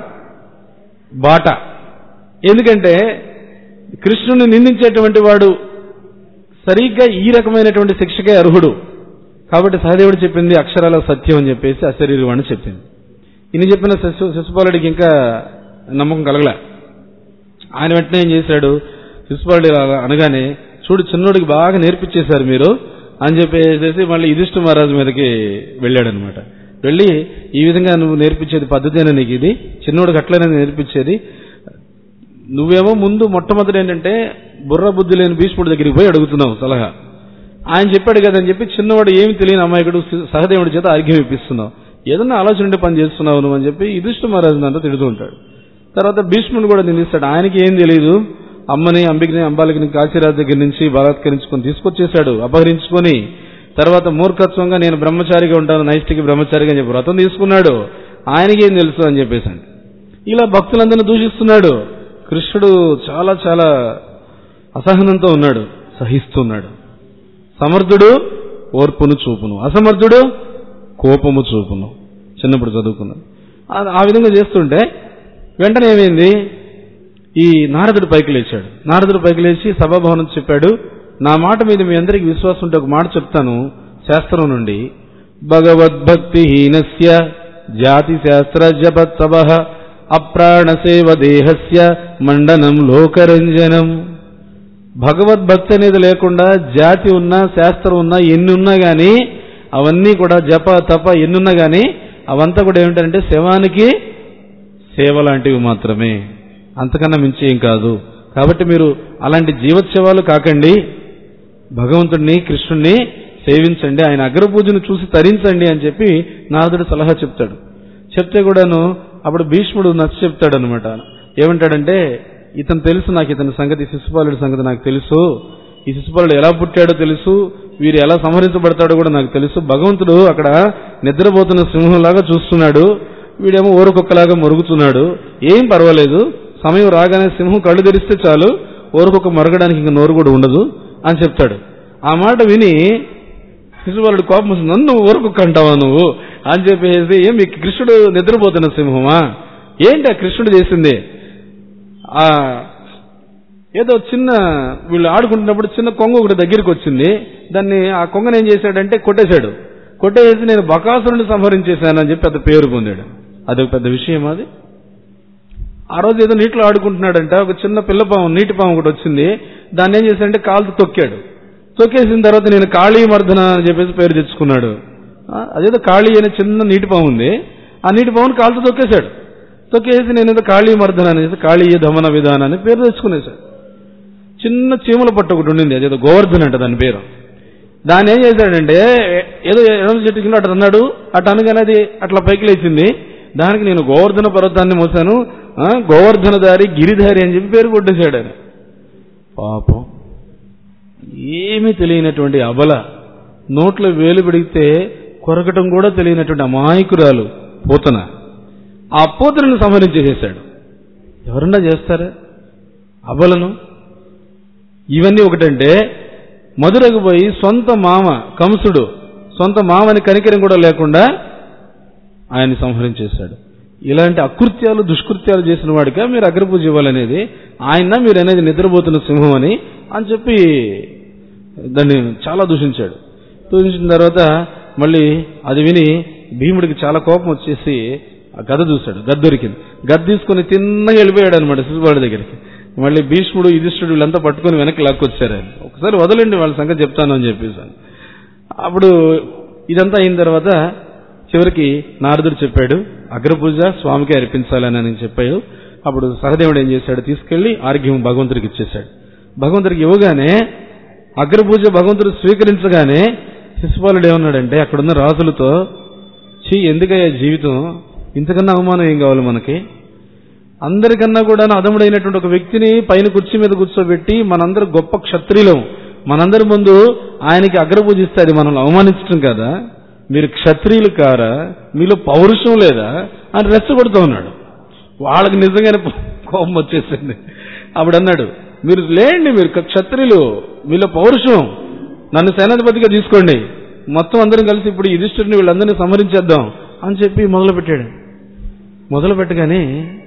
బాట ఎందుకంటే కృష్ణుని నిందించేటువంటి వాడు సరిగ్గా ఈ రకమైనటువంటి శిక్షకే అర్హుడు కాబట్టి సహదేవుడు చెప్పింది అక్షరాల సత్యం అని చెప్పేసి అశరీరవాణి చెప్పింది ఇన్ని చెప్పిన శశు శిశుపాలుడికి ఇంకా నమ్మకం కలగలే ఆయన వెంటనే ఏం చేశాడు శిశుపాలుడు ఇలా అనగానే చూడు చిన్నోడికి బాగా నేర్పించేశారు మీరు అని చెప్పేసి మళ్ళీ యుధిష్ఠ మహారాజు మీదకి వెళ్ళాడనమాట వెళ్ళి ఈ విధంగా నువ్వు నేర్పించేది పద్ధతేనా నీకు ఇది చిన్నోడికి అట్లనే నేర్పించేది నువ్వేమో ముందు మొట్టమొదటి ఏంటంటే బుర్ర బుద్ధి లేని భీష్ముడి దగ్గరికి పోయి అడుగుతున్నావు సలహా ఆయన చెప్పాడు కదా అని చెప్పి చిన్నవాడు ఏమి తెలియని అమాయకుడు సహదేవుడి చేత ఆర్గ్యం ఇప్పిస్తున్నావు ఏదన్నా ఆలోచన ఉంటే పని చేస్తున్నావు నువ్వు అని చెప్పి యుధిష్ఠ మహారాజుని అంతా తిడుతూ ఉంటాడు తర్వాత భీష్ముడు కూడా నిందిస్తాడు ఆయనకి ఏం తెలియదు అమ్మని అంబికని అంబాలికని కాశీరాజు దగ్గర నుంచి బలాత్కరించుకొని తీసుకొచ్చేశాడు అపహరించుకొని తర్వాత మూర్ఖత్వంగా నేను బ్రహ్మచారిగా ఉంటాను నైష్టికి బ్రహ్మచారిగా అని చెప్పి వ్రతం తీసుకున్నాడు ఆయనకి ఏం తెలుసు అని చెప్పేసాడు ఇలా భక్తులందరినీ దూషిస్తున్నాడు కృష్ణుడు చాలా చాలా అసహనంతో ఉన్నాడు సహిస్తున్నాడు సమర్థుడు ఓర్పును చూపును అసమర్థుడు కోపము చూపును చిన్నప్పుడు చదువుకున్నాను ఆ- ఆ విధంగా చేస్తుంటే వెంటనే ఏమైంది ఈ నారదుడు పైకి లేచాడు నారదుడు పైకి లేచి సభాభవనం చెప్పాడు నా మాట మీద మీ అందరికి విశ్వాసం ఉంటే ఒక మాట చెప్తాను శాస్త్రం నుండి భగవద్భక్తిహీనస్య జాతి శాస్త్ర జపత్సవ అప్రాణసేవ దేహస్య మండనం లోకరంజనం భగవద్భక్తి అనేది లేకుండా జాతి ఉన్నా శాస్త్రం ఉన్నా ఎన్ని ఉన్నా గానీ అవన్నీ కూడా జప తప ఎన్ని ఉన్నా గానీ అవంతా కూడా ఏమిటంటే శవానికి సేవ లాంటివి మాత్రమే అంతకన్నా మించి ఏం కాదు కాబట్టి మీరు అలాంటి జీవోత్సవాలు కాకండి భగవంతుడిని కృష్ణుణ్ణి సేవించండి ఆయన అగ్రపూజను చూసి తరించండి అని చెప్పి నారదుడు సలహా చెప్తాడు చెప్తే కూడాను అప్పుడు భీష్ముడు నచ్చ చెప్తాడు అనమాట ఏమంటాడంటే ఇతను తెలుసు నాకు ఇతని సంగతి శిశుపాలుడి సంగతి నాకు తెలుసు ఈ శిశుపాలుడు ఎలా పుట్టాడో తెలుసు వీరు ఎలా సంహరించబడతాడో కూడా నాకు తెలుసు భగవంతుడు అక్కడ నిద్రపోతున్న సింహంలాగా చూస్తున్నాడు వీడేమో ఊరకొక్కలాగా మరుగుతున్నాడు ఏం పర్వాలేదు సమయం రాగానే సింహం కళ్ళు తెరిస్తే చాలు ఊరకొక్క మరగడానికి ఇంక నోరు కూడా ఉండదు అని చెప్తాడు ఆ మాట విని శిశుపాలుడు కోపం వస్తుంది నన్ను ఊరకొక్క అంటావా నువ్వు అని చెప్పేసి ఏం మీ కృష్ణుడు నిద్రపోతున్న సింహమా ఏంటి ఆ కృష్ణుడు చేసింది ఆ ఏదో చిన్న వీళ్ళు ఆడుకుంటున్నప్పుడు చిన్న కొంగ ఒకటి దగ్గరికి వచ్చింది దాన్ని ఆ కొంగను ఏం చేశాడంటే కొట్టేశాడు కొట్టేసి నేను బకాసురుని సంహరించేశానని చెప్పి పెద్ద పేరు పొందాడు అదొక పెద్ద విషయం అది ఆ రోజు ఏదో నీటిలో ఆడుకుంటున్నాడంట ఒక చిన్న పిల్ల పాము నీటి పాము ఒకటి వచ్చింది దాన్ని ఏం చేశాడంటే కాలుతో తొక్కాడు తొక్కేసిన తర్వాత నేను కాళీ మర్దన అని చెప్పేసి పేరు తెచ్చుకున్నాడు ఆ, అదేదో కాళీ అనే చిన్న నీటి పాము ఉంది ఆ నీటి పాముని కాలుతో తొక్కేశాడు తొక్కేసి నేను ఏదో కాళీ మర్దన అనేసి కాళీయ దమన విధాన అని పేరు తెచ్చుకునేశాడు చిన్న చీమల పట్టు ఒకటి ఉండింది అదేదో గోవర్ధన్ అంట దాని పేరు దాన్ని ఏం చేశాడంటే ఏదో ఎడమ చెట్టు కింద అటు అన్నాడు అటు అనగానే అది అట్లా పైకి లేచింది దానికి నేను గోవర్ధన పర్వతాన్ని మోసాను ఆ, గోవర్ధనధారి గిరిధారి అని చెప్పి పేరు కొట్టేశాడు ఆయన పాపం ఏమీ తెలియనటువంటి అబల నోట్లో వేలు పెడిగితే కొరకటం కూడా తెలియనటువంటి అమాయకురాలు పోతన ఆ పోతనను సంహరించేసేశాడు ఎవరన్నా చేస్తారా అబలను ఇవన్నీ ఒకటంటే మధురకు పోయి సొంత మామ కంసుడు సొంత మామని కనికరం కూడా లేకుండా ఆయన్ని సంహరించేశాడు ఇలాంటి అకృత్యాలు దుష్కృత్యాలు చేసిన వాడిగా మీరు అగ్రపూజ ఇవ్వాలనేది ఆయన మీరు అనేది నిద్రపోతున్న సింహం అని అని చెప్పి దాన్ని చాలా దూషించాడు దూషించిన తర్వాత మళ్ళీ అది విని భీముడికి చాలా కోపం వచ్చేసి ఆ గద చూశాడు గద దొరికింది గద తీసుకుని తిన్నగా వెళ్ళిపోయాడు అనమాట శిశుపాడి దగ్గరికి మళ్ళీ భీష్ముడు యుధిష్ఠుడు వీళ్ళంతా పట్టుకొని వెనక్కి లాక్కొచ్చారు ఆయన ఒకసారి వదలండి వాళ్ళ సంగతి చెప్తాను అని చెప్పేసి అప్పుడు ఇదంతా అయిన తర్వాత చివరికి నారదుడు చెప్పాడు అగ్రపూజ స్వామికి అర్పించాలని అని చెప్పాడు అప్పుడు సహదేవుడు ఏం చేశాడు తీసుకెళ్లి ఆర్ఘ్యం భగవంతుడికి ఇచ్చేశాడు భగవంతుడికి ఇవ్వగానే అగ్రపూజ భగవంతుడు స్వీకరించగానే శిశుపాలుడు ఏమన్నాడంటే అక్కడున్న రాజులతో చీ ఎందుకయ్యా జీవితం ఇంతకన్నా అవమానం ఏం కావాలి మనకి అందరికన్నా కూడా అదముడైనటువంటి ఒక వ్యక్తిని పైన కుర్చీ మీద కూర్చోబెట్టి మనందరూ గొప్ప క్షత్రియులం మనందరి ముందు ఆయనకి అగ్రపూజిస్తే అది మనల్ని అవమానించడం కదా మీరు క్షత్రియులు కారా మీలో పౌరుషం లేదా అని రెచ్చగొడుతూ ఉన్నాడు వాళ్ళకి నిజంగానే కోపం వచ్చేసింది అప్పుడు అన్నాడు మీరు లేండి మీరు క్షత్రియులు మీలో పౌరుషం నన్ను సేనాధిపతిగా తీసుకోండి మొత్తం అందరం కలిసి ఇప్పుడు యుధిష్ఠుడిని వీళ్ళందరినీ సంహరించేద్దాం అని చెప్పి మొదలు పెట్టాడు మొదలు పెట్టగానే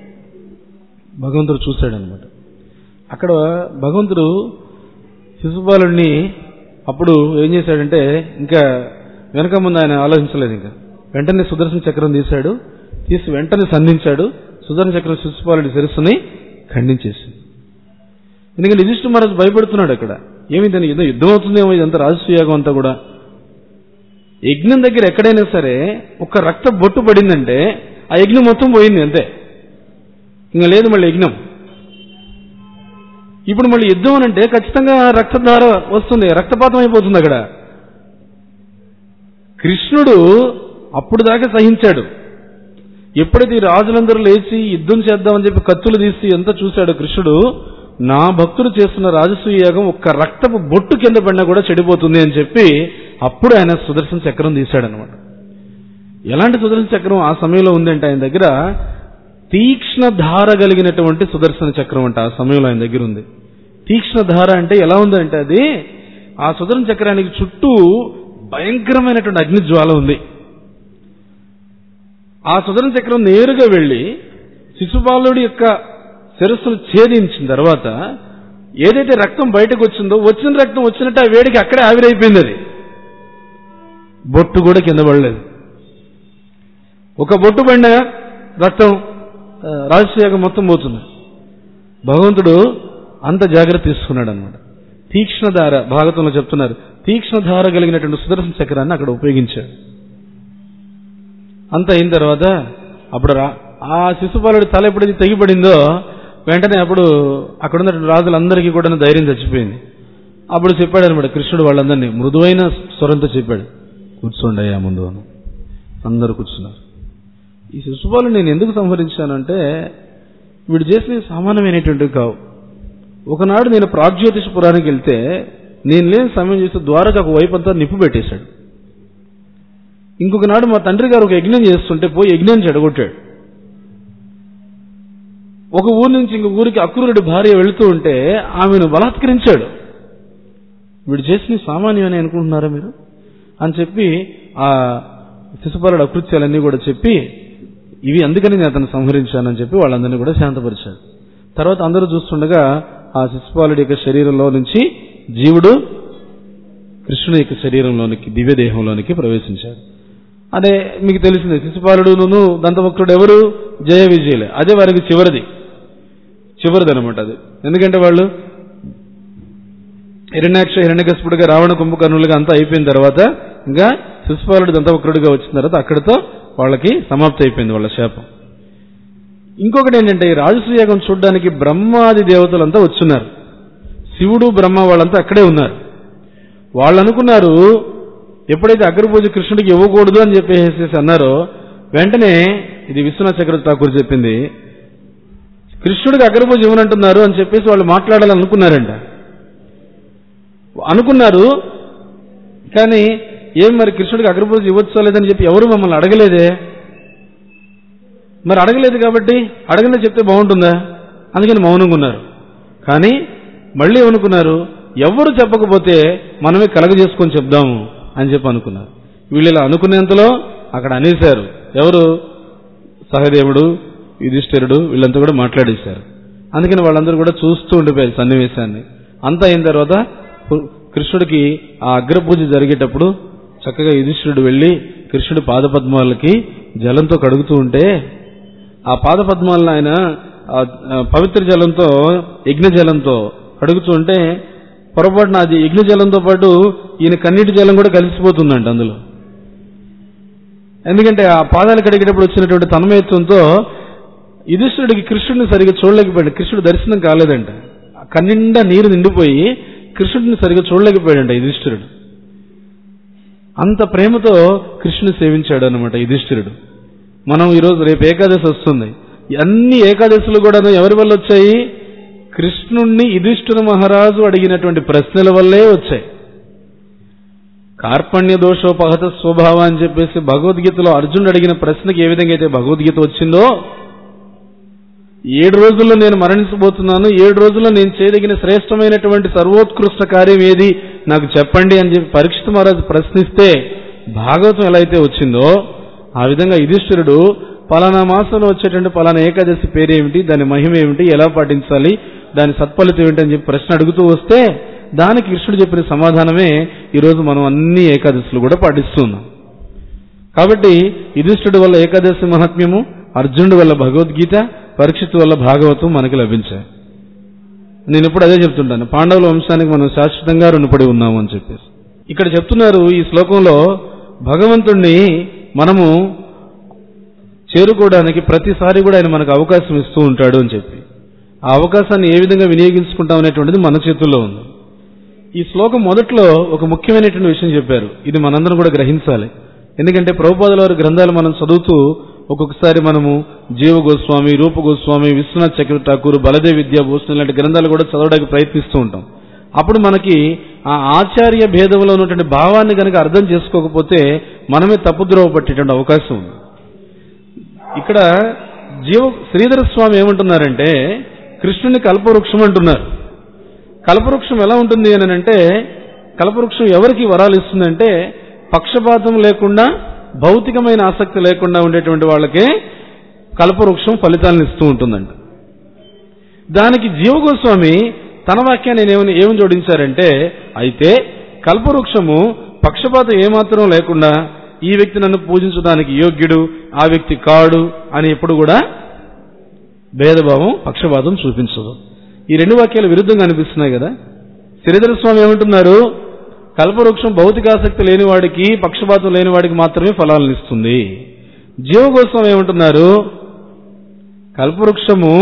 భగవంతుడు చూశాడనమాట అక్కడ భగవంతుడు శిశుపాలుడిని అప్పుడు ఏం చేశాడంటే ఇంకా వెనక ముందు ఆయన ఆలోచించలేదు ఇంకా వెంటనే సుదర్శన చక్రం తీశాడు తీసి వెంటనే సంధించాడు సుదర్శన చక్రం శిశుపాలుడి శిరస్సుని ఖండించేసింది ఎందుకంటే యుధిష్ఠు మహారాజు భయపడుతున్నాడు అక్కడ ఏమి దాని ఏదో యుద్ధం అవుతుందేమో ఇదంతా రాజసూయాగం అంతా కూడా యజ్ఞం దగ్గర ఎక్కడైనా సరే ఒక రక్త బొట్టు పడిందంటే ఆ యజ్ఞం మొత్తం పోయింది అంతే ఇంకా లేదు మళ్ళీ యజ్ఞం ఇప్పుడు మళ్ళీ యుద్ధం అని అంటే ఖచ్చితంగా రక్తధార వస్తుంది రక్తపాతం అయిపోతుంది అక్కడ కృష్ణుడు అప్పుడు దాకా సహించాడు ఎప్పుడైతే ఈ రాజులందరూ లేచి యుద్ధం చేద్దామని చెప్పి కత్తులు తీసి ఎంత చూశాడు కృష్ణుడు నా భక్తుడు చేస్తున్న రాజసూయ యాగం ఒక్క రక్తపు బొట్టు కింద పడినా కూడా చెడిపోతుంది అని చెప్పి అప్పుడు ఆయన సుదర్శన చక్రం తీశాడనమాట ఎలాంటి సుదర్శన చక్రం ఆ సమయంలో ఉందంటే ఆయన దగ్గర తీక్ష్ణ ధార కలిగినటువంటి సుదర్శన చక్రం అంట ఆ సమయంలో ఆయన దగ్గర ఉంది తీక్ష్ణ ధార అంటే ఎలా ఉందంటే అది ఆ సుదర్శన చక్రానికి చుట్టూ భయంకరమైనటువంటి అగ్ని జ్వాల ఉంది ఆ సుదర్శన చక్రం నేరుగా వెళ్లి శిశుపాలుడి యొక్క శిరస్సును ఛేదించిన తర్వాత ఏదైతే రక్తం బయటకు వచ్చిందో వచ్చిన రక్తం వచ్చినట్టు ఆ వేడికి అక్కడే ఆవిరైపోయింది అది బొట్టు కూడా కింద పడలేదు ఒక బొట్టు పడిన రక్తం ఆ, రాజశేఖం మొత్తం పోతుంది భగవంతుడు అంత జాగ్రత్త తీసుకున్నాడు అనమాట తీక్ష్ణధార భాగతంలో చెప్తున్నారు తీక్ష్ణధార కలిగినటువంటి సుదర్శన చక్రాన్ని అక్కడ ఉపయోగించాడు అంత అయిన తర్వాత అప్పుడు రా- ఆ శిశుపాలుడి తల ఎప్పుడైతే తెగిపడిందో వెంటనే అప్పుడు అక్కడ ఉన్న రాజులందరికీ కూడా ధైర్యం చచ్చిపోయింది అప్పుడు చెప్పాడు అనమాట కృష్ణుడు వాళ్ళందరినీ మృదువైన స్వరంతో చెప్పాడు కూర్చోండి అయ్యా ముందు అని అందరూ కూర్చున్నారు ఈ శిశుపాలు నేను ఎందుకు సంహరించానంటే వీడు చేసిన సామాన్యమైనటువంటివి కావు ఒకనాడు నేను ప్రాగ్జ్యోతిషపురానికి వెళ్తే నేను లేని సమయం చేస్తే ద్వారకు ఒక వైపు అంతా నిప్పు పెట్టేశాడు ఇంకొక నాడు మా తండ్రి గారు ఒక యజ్ఞం చేస్తుంటే పోయి యజ్ఞాన్ని చెడగొట్టాడు ఒక ఊరు నుంచి ఇంకొక ఊరికి అక్రూరుడి భార్య వెళుతూ ఉంటే ఆమెను బలాత్కరించాడు వీడు చేసిన సామాన్యమని అనుకుంటున్నారా మీరు అని చెప్పి ఆ శిశుపాలుడు అకృత్యాలన్నీ కూడా చెప్పి ఇవి అందుకని నేను అతను సంహరించానని చెప్పి వాళ్ళందరినీ కూడా శాంతపరిచాడు తర్వాత అందరూ చూస్తుండగా ఆ శిశుపాలుడి యొక్క శరీరంలో నుంచి జీవుడు కృష్ణుని యొక్క శరీరంలోనికి దివ్యదేహంలోనికి ప్రవేశించాడు అదే మీకు తెలిసిందే శిశుపాలుడును దంతవక్రుడు ఎవరు జయ విజయులే అదే వారికి చివరిది చివరిది అనమాట అది ఎందుకంటే వాళ్ళు హిరణ్యాక్ష హిరణ్యకస్పుడుగా రావణ కుంభకర్ణులుగా అంతా అయిపోయిన తర్వాత ఇంకా శిశుపాలుడు దంతవక్రుడిగా వచ్చిన తర్వాత అక్కడితో వాళ్ళకి సమాప్తి అయిపోయింది వాళ్ళ శాపం ఇంకొకటి ఏంటంటే ఈ రాజసూయాగం చూడడానికి బ్రహ్మాది దేవతలంతా వచ్చున్నారు శివుడు బ్రహ్మ వాళ్ళంతా అక్కడే ఉన్నారు వాళ్ళు అనుకున్నారు ఎప్పుడైతే అగ్రపూజ కృష్ణుడికి ఇవ్వకూడదు అని చెప్పేసి అన్నారో వెంటనే ఇది విశ్వనాథ్ చక్రవర్తి ఠాకూర్ చెప్పింది కృష్ణుడికి అగ్రపూజ ఇవ్వనంటున్నారు అని చెప్పేసి వాళ్ళు మాట్లాడాలని అనుకున్నారంట అనుకున్నారు కానీ ఏం మరి కృష్ణుడికి అగ్రపూజ ఇవ్వచ్చో లేదని చెప్పి ఎవరు మమ్మల్ని అడగలేదే మరి అడగలేదు కాబట్టి అడగలే చెప్తే బాగుంటుందా అందుకని మౌనంగా ఉన్నారు కానీ మళ్ళీ ఏమనుకున్నారు ఎవరు చెప్పకపోతే మనమే కలగజేసుకొని చెప్దాము అని చెప్పి అనుకున్నారు వీళ్ళు ఇలా అనుకునేంతలో అక్కడ అనేశారు ఎవరు సహదేవుడు యుధిష్ఠిరుడు వీళ్ళంతా కూడా మాట్లాడేశారు అందుకని వాళ్ళందరూ కూడా చూస్తూ ఉండిపోయారు సన్నివేశాన్ని అంతా అయిన తర్వాత పు- కృష్ణుడికి ఆ అగ్రపూజ జరిగేటప్పుడు చక్కగా యుధిష్ఠిరుడు వెళ్లి కృష్ణుడి పాదపద్మాలకి జలంతో కడుగుతూ ఉంటే ఆ పాదపద్మాలను ఆయన ఆ, ఆ, పవిత్ర జలంతో యజ్ఞ జలంతో కడుగుతూ ఉంటే పొరపాటున అది యజ్ఞ జలంతో పాటు ఈయన కన్నీటి జలం కూడా కలిసిపోతుందంట అందులో ఎందుకంటే ఆ పాదాలు కడిగేటప్పుడు వచ్చినటువంటి తన్మయత్వంతో యుధిష్ఠుడికి కృష్ణుడిని సరిగా చూడలేకపోయాడు కృష్ణుడు దర్శనం కాలేదంట ఆ కన్నిండా నీరు నిండిపోయి కృష్ణుడిని సరిగా చూడలేకపోయాడంట యుధిష్ఠిరుడు అంత ప్రేమతో కృష్ణుని సేవించాడు అనమాట యుధిష్ఠిరుడు మనం ఈరోజు రేపు ఏకాదశి వస్తుంది అన్ని ఏకాదశులు కూడా ఎవరి వల్ల వచ్చాయి కృష్ణుణ్ణి యుధిష్ఠిర మహారాజు అడిగినటువంటి ప్రశ్నల వల్లే వచ్చాయి కార్పణ్య దోషోపహత స్వభావ అని చెప్పేసి భగవద్గీతలో అర్జునుడు అడిగిన ప్రశ్నకి ఏ విధంగా అయితే భగవద్గీత వచ్చిందో ఏడు రోజుల్లో నేను మరణించబోతున్నాను ఏడు రోజుల్లో నేను చేయదగిన శ్రేష్టమైనటువంటి సర్వోత్కృష్ట కార్యం ఏది నాకు చెప్పండి అని చెప్పి పరీక్షిత మహారాజు ప్రశ్నిస్తే భాగవతం ఎలా అయితే వచ్చిందో ఆ విధంగా యుధిష్ఠిరుడు పలానా మాసంలో వచ్చేటువంటి పలానా ఏకాదశి పేరేమిటి దాని మహిమ ఏమిటి ఎలా పాటించాలి దాని సత్ఫలితం ఏమిటి అని చెప్పి ప్రశ్న అడుగుతూ వస్తే దానికి కృష్ణుడు చెప్పిన సమాధానమే ఈరోజు మనం అన్ని ఏకాదశులు కూడా పాటిస్తున్నాం కాబట్టి యుధిష్ఠుడి వల్ల ఏకాదశి మహాత్మ్యము అర్జునుడి వల్ల భగవద్గీత పరీక్షిత్ వల్ల భాగవతం మనకి లభించాయి నేను ఎప్పుడు అదే చెప్తుంటాను పాండవుల వంశానికి మనం శాశ్వతంగా రుణపడి ఉన్నాము అని చెప్పేసి ఇక్కడ చెప్తున్నారు ఈ శ్లోకంలో భగవంతుణ్ణి మనము చేరుకోవడానికి ప్రతిసారి కూడా ఆయన మనకు అవకాశం ఇస్తూ ఉంటాడు అని చెప్పి ఆ అవకాశాన్ని ఏ విధంగా వినియోగించుకుంటాం అనేటువంటిది మన చేతుల్లో ఉంది ఈ శ్లోకం మొదట్లో ఒక ముఖ్యమైనటువంటి విషయం చెప్పారు ఇది మనందరం కూడా గ్రహించాలి ఎందుకంటే ప్రభుపాదుల వారి గ్రంథాలు మనం చదువుతూ ఒక్కొక్కసారి మనము జీవ గోస్వామి రూప గోస్వామి విశ్వనాథ్ చక్రవర్తి ఠాకూర్ బలదేవ్ విద్యాభూషణ్ లాంటి గ్రంథాలు కూడా చదవడానికి ప్రయత్నిస్తూ ఉంటాం అప్పుడు మనకి ఆ ఆచార్య భేదంలో ఉన్నటువంటి భావాన్ని కనుక అర్థం చేసుకోకపోతే మనమే తప్పుద్రోవ పట్టేటువంటి అవకాశం ఉంది ఇక్కడ జీవ శ్రీధర స్వామి ఏమంటున్నారంటే కృష్ణుని కల్పవృక్షం అంటున్నారు కల్పవృక్షం ఎలా ఉంటుంది అని అంటే కల్పవృక్షం ఎవరికి వరాలు ఇస్తుందంటే పక్షపాతం లేకుండా భౌతికమైన ఆసక్తి లేకుండా ఉండేటువంటి వాళ్ళకే కల్పవృక్షం ఫలితాలను ఇస్తూ ఉంటుందంట దానికి జీవగోస్వామి తన వాక్యాన్ని ఏమని ఏమని జోడించారంటే అయితే కల్పవృక్షము పక్షపాతం ఏమాత్రం లేకుండా ఈ వ్యక్తి నన్ను పూజించడానికి యోగ్యుడు ఆ వ్యక్తి కాడు అని ఎప్పుడు కూడా భేదభావం పక్షపాతం చూపించదు ఈ రెండు వాక్యాలు విరుద్ధంగా అనిపిస్తున్నాయి కదా శ్రీధర స్వామి ఏమంటున్నారు కల్పవృక్షం భౌతికాసక్తి లేని వాడికి పక్షపాతం లేని వాడికి మాత్రమే ఫలాలను ఇస్తుంది జీవగోస్వామి ఏమంటున్నారు కల్పవృక్షము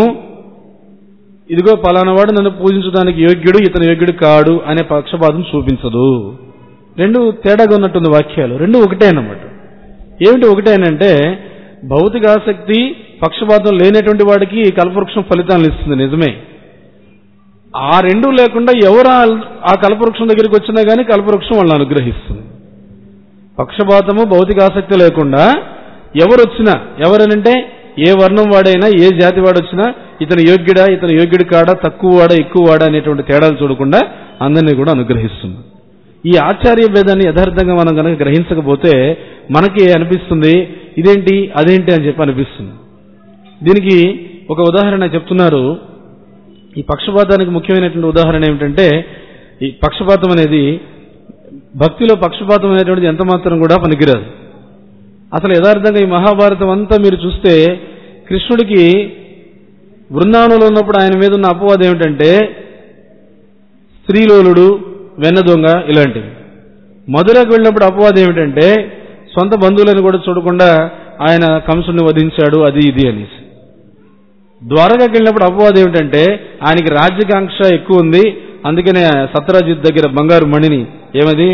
ఇదిగో పలానా వాడు నన్ను పూజించడానికి యోగ్యుడు ఇతను యోగ్యుడు కాడు అనే పక్షపాతం చూపించదు రెండు తేడాగా ఉన్నట్టుంది వాక్యాలు రెండు ఒకటే అన్నమాట ఏమిటి ఒకటేనంటే భౌతిక ఆసక్తి పక్షపాతం లేనటువంటి వాడికి ఈ కల్పవృక్షం ఫలితాలను ఇస్తుంది నిజమే ఆ రెండు లేకుండా ఎవరు ఆ- ఆ కల్పవృక్షం దగ్గరికి వచ్చినా కానీ కల్పవృక్షం వాళ్ళని అనుగ్రహిస్తుంది పక్షపాతము భౌతిక ఆసక్తి లేకుండా ఎవరు వచ్చినా ఎవరనంటే ఏ వర్ణం వాడైనా ఏ జాతి వాడొచ్చినా ఇతను యోగ్యుడా ఇతను యోగ్యుడు కాడా తక్కువ వాడా ఎక్కువ వాడా అనేటువంటి తేడాలు చూడకుండా అందరినీ కూడా అనుగ్రహిస్తుంది ఈ ఆచార్య భేదాన్ని యథార్థంగా మనం కనుక గ్రహించకపోతే మనకి అనిపిస్తుంది ఇదేంటి అదేంటి అని చెప్పి అనిపిస్తుంది దీనికి ఒక ఉదాహరణ చెప్తున్నారు ఈ పక్షపాతానికి ముఖ్యమైనటువంటి ఉదాహరణ ఏమిటంటే ఈ పక్షపాతం అనేది భక్తిలో పక్షపాతం అనేటువంటిది ఎంత మాత్రం కూడా పనికిరాదు అసలు యథార్థంగా ఈ మహాభారతం అంతా మీరు చూస్తే కృష్ణుడికి బృందావనంలో ఉన్నప్పుడు ఆయన మీద ఉన్న అపవాదం ఏమిటంటే స్త్రీలోలుడు వెన్న దొంగ ఇలాంటివి మధురకు వెళ్ళినప్పుడు అపవాదం ఏమిటంటే సొంత బంధువులను కూడా చూడకుండా ఆయన కంసుని వధించాడు అది ఇది అనేసి ద్వారకాకి వెళ్ళినప్పుడు అపవాదం ఏమిటంటే ఆయనకి రాజ్యకాంక్ష ఎక్కువ ఉంది అందుకనే సత్రాజిత్ దగ్గర బంగారు మణిని ఏమది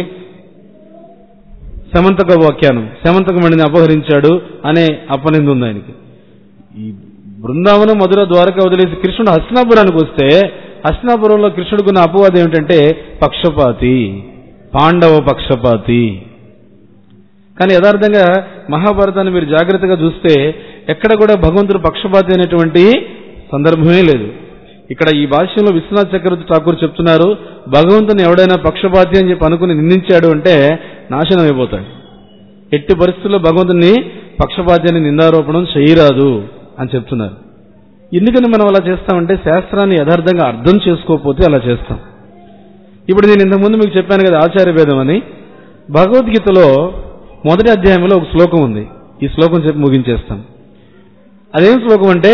శమంతక వాక్యానం శమంతక మణిని అపహరించాడు అనే అపనింది ఉంది ఆయనకి ఈ బృందావనం మధుర ద్వారక వదిలేసి కృష్ణుడు హస్తినాపురానికి వస్తే హస్తినాపురంలో కృష్ణుడికి ఉన్న అపవాదం ఏమిటంటే పక్షపాతి పాండవ పక్షపాతి కానీ యథార్థంగా మహాభారతాన్ని మీరు జాగ్రత్తగా చూస్తే ఎక్కడ కూడా భగవంతుడు పక్షపాతి అనేటువంటి సందర్భమే లేదు ఇక్కడ ఈ భాష్యంలో విశ్వనాథ్ చక్రవర్తి ఠాకూర్ చెప్తున్నారు భగవంతుని ఎవడైనా పక్షపాతి అని చెప్పి అనుకుని నిందించాడు అంటే నాశనం అయిపోతాడు ఎట్టి పరిస్థితుల్లో భగవంతుని పక్షపాతి అని నిందారోపణం చేయరాదు అని చెప్తున్నారు ఎందుకని మనం అలా చేస్తామంటే శాస్త్రాన్ని యథార్థంగా అర్థం చేసుకోకపోతే అలా చేస్తాం ఇప్పుడు నేను ఇంతకుముందు మీకు చెప్పాను కదా ఆచార్య భేదం అని భగవద్గీతలో మొదటి అధ్యాయంలో ఒక శ్లోకం ఉంది ఈ శ్లోకం చెప్పి ముగించేస్తాం అదేం శ్లోకం అంటే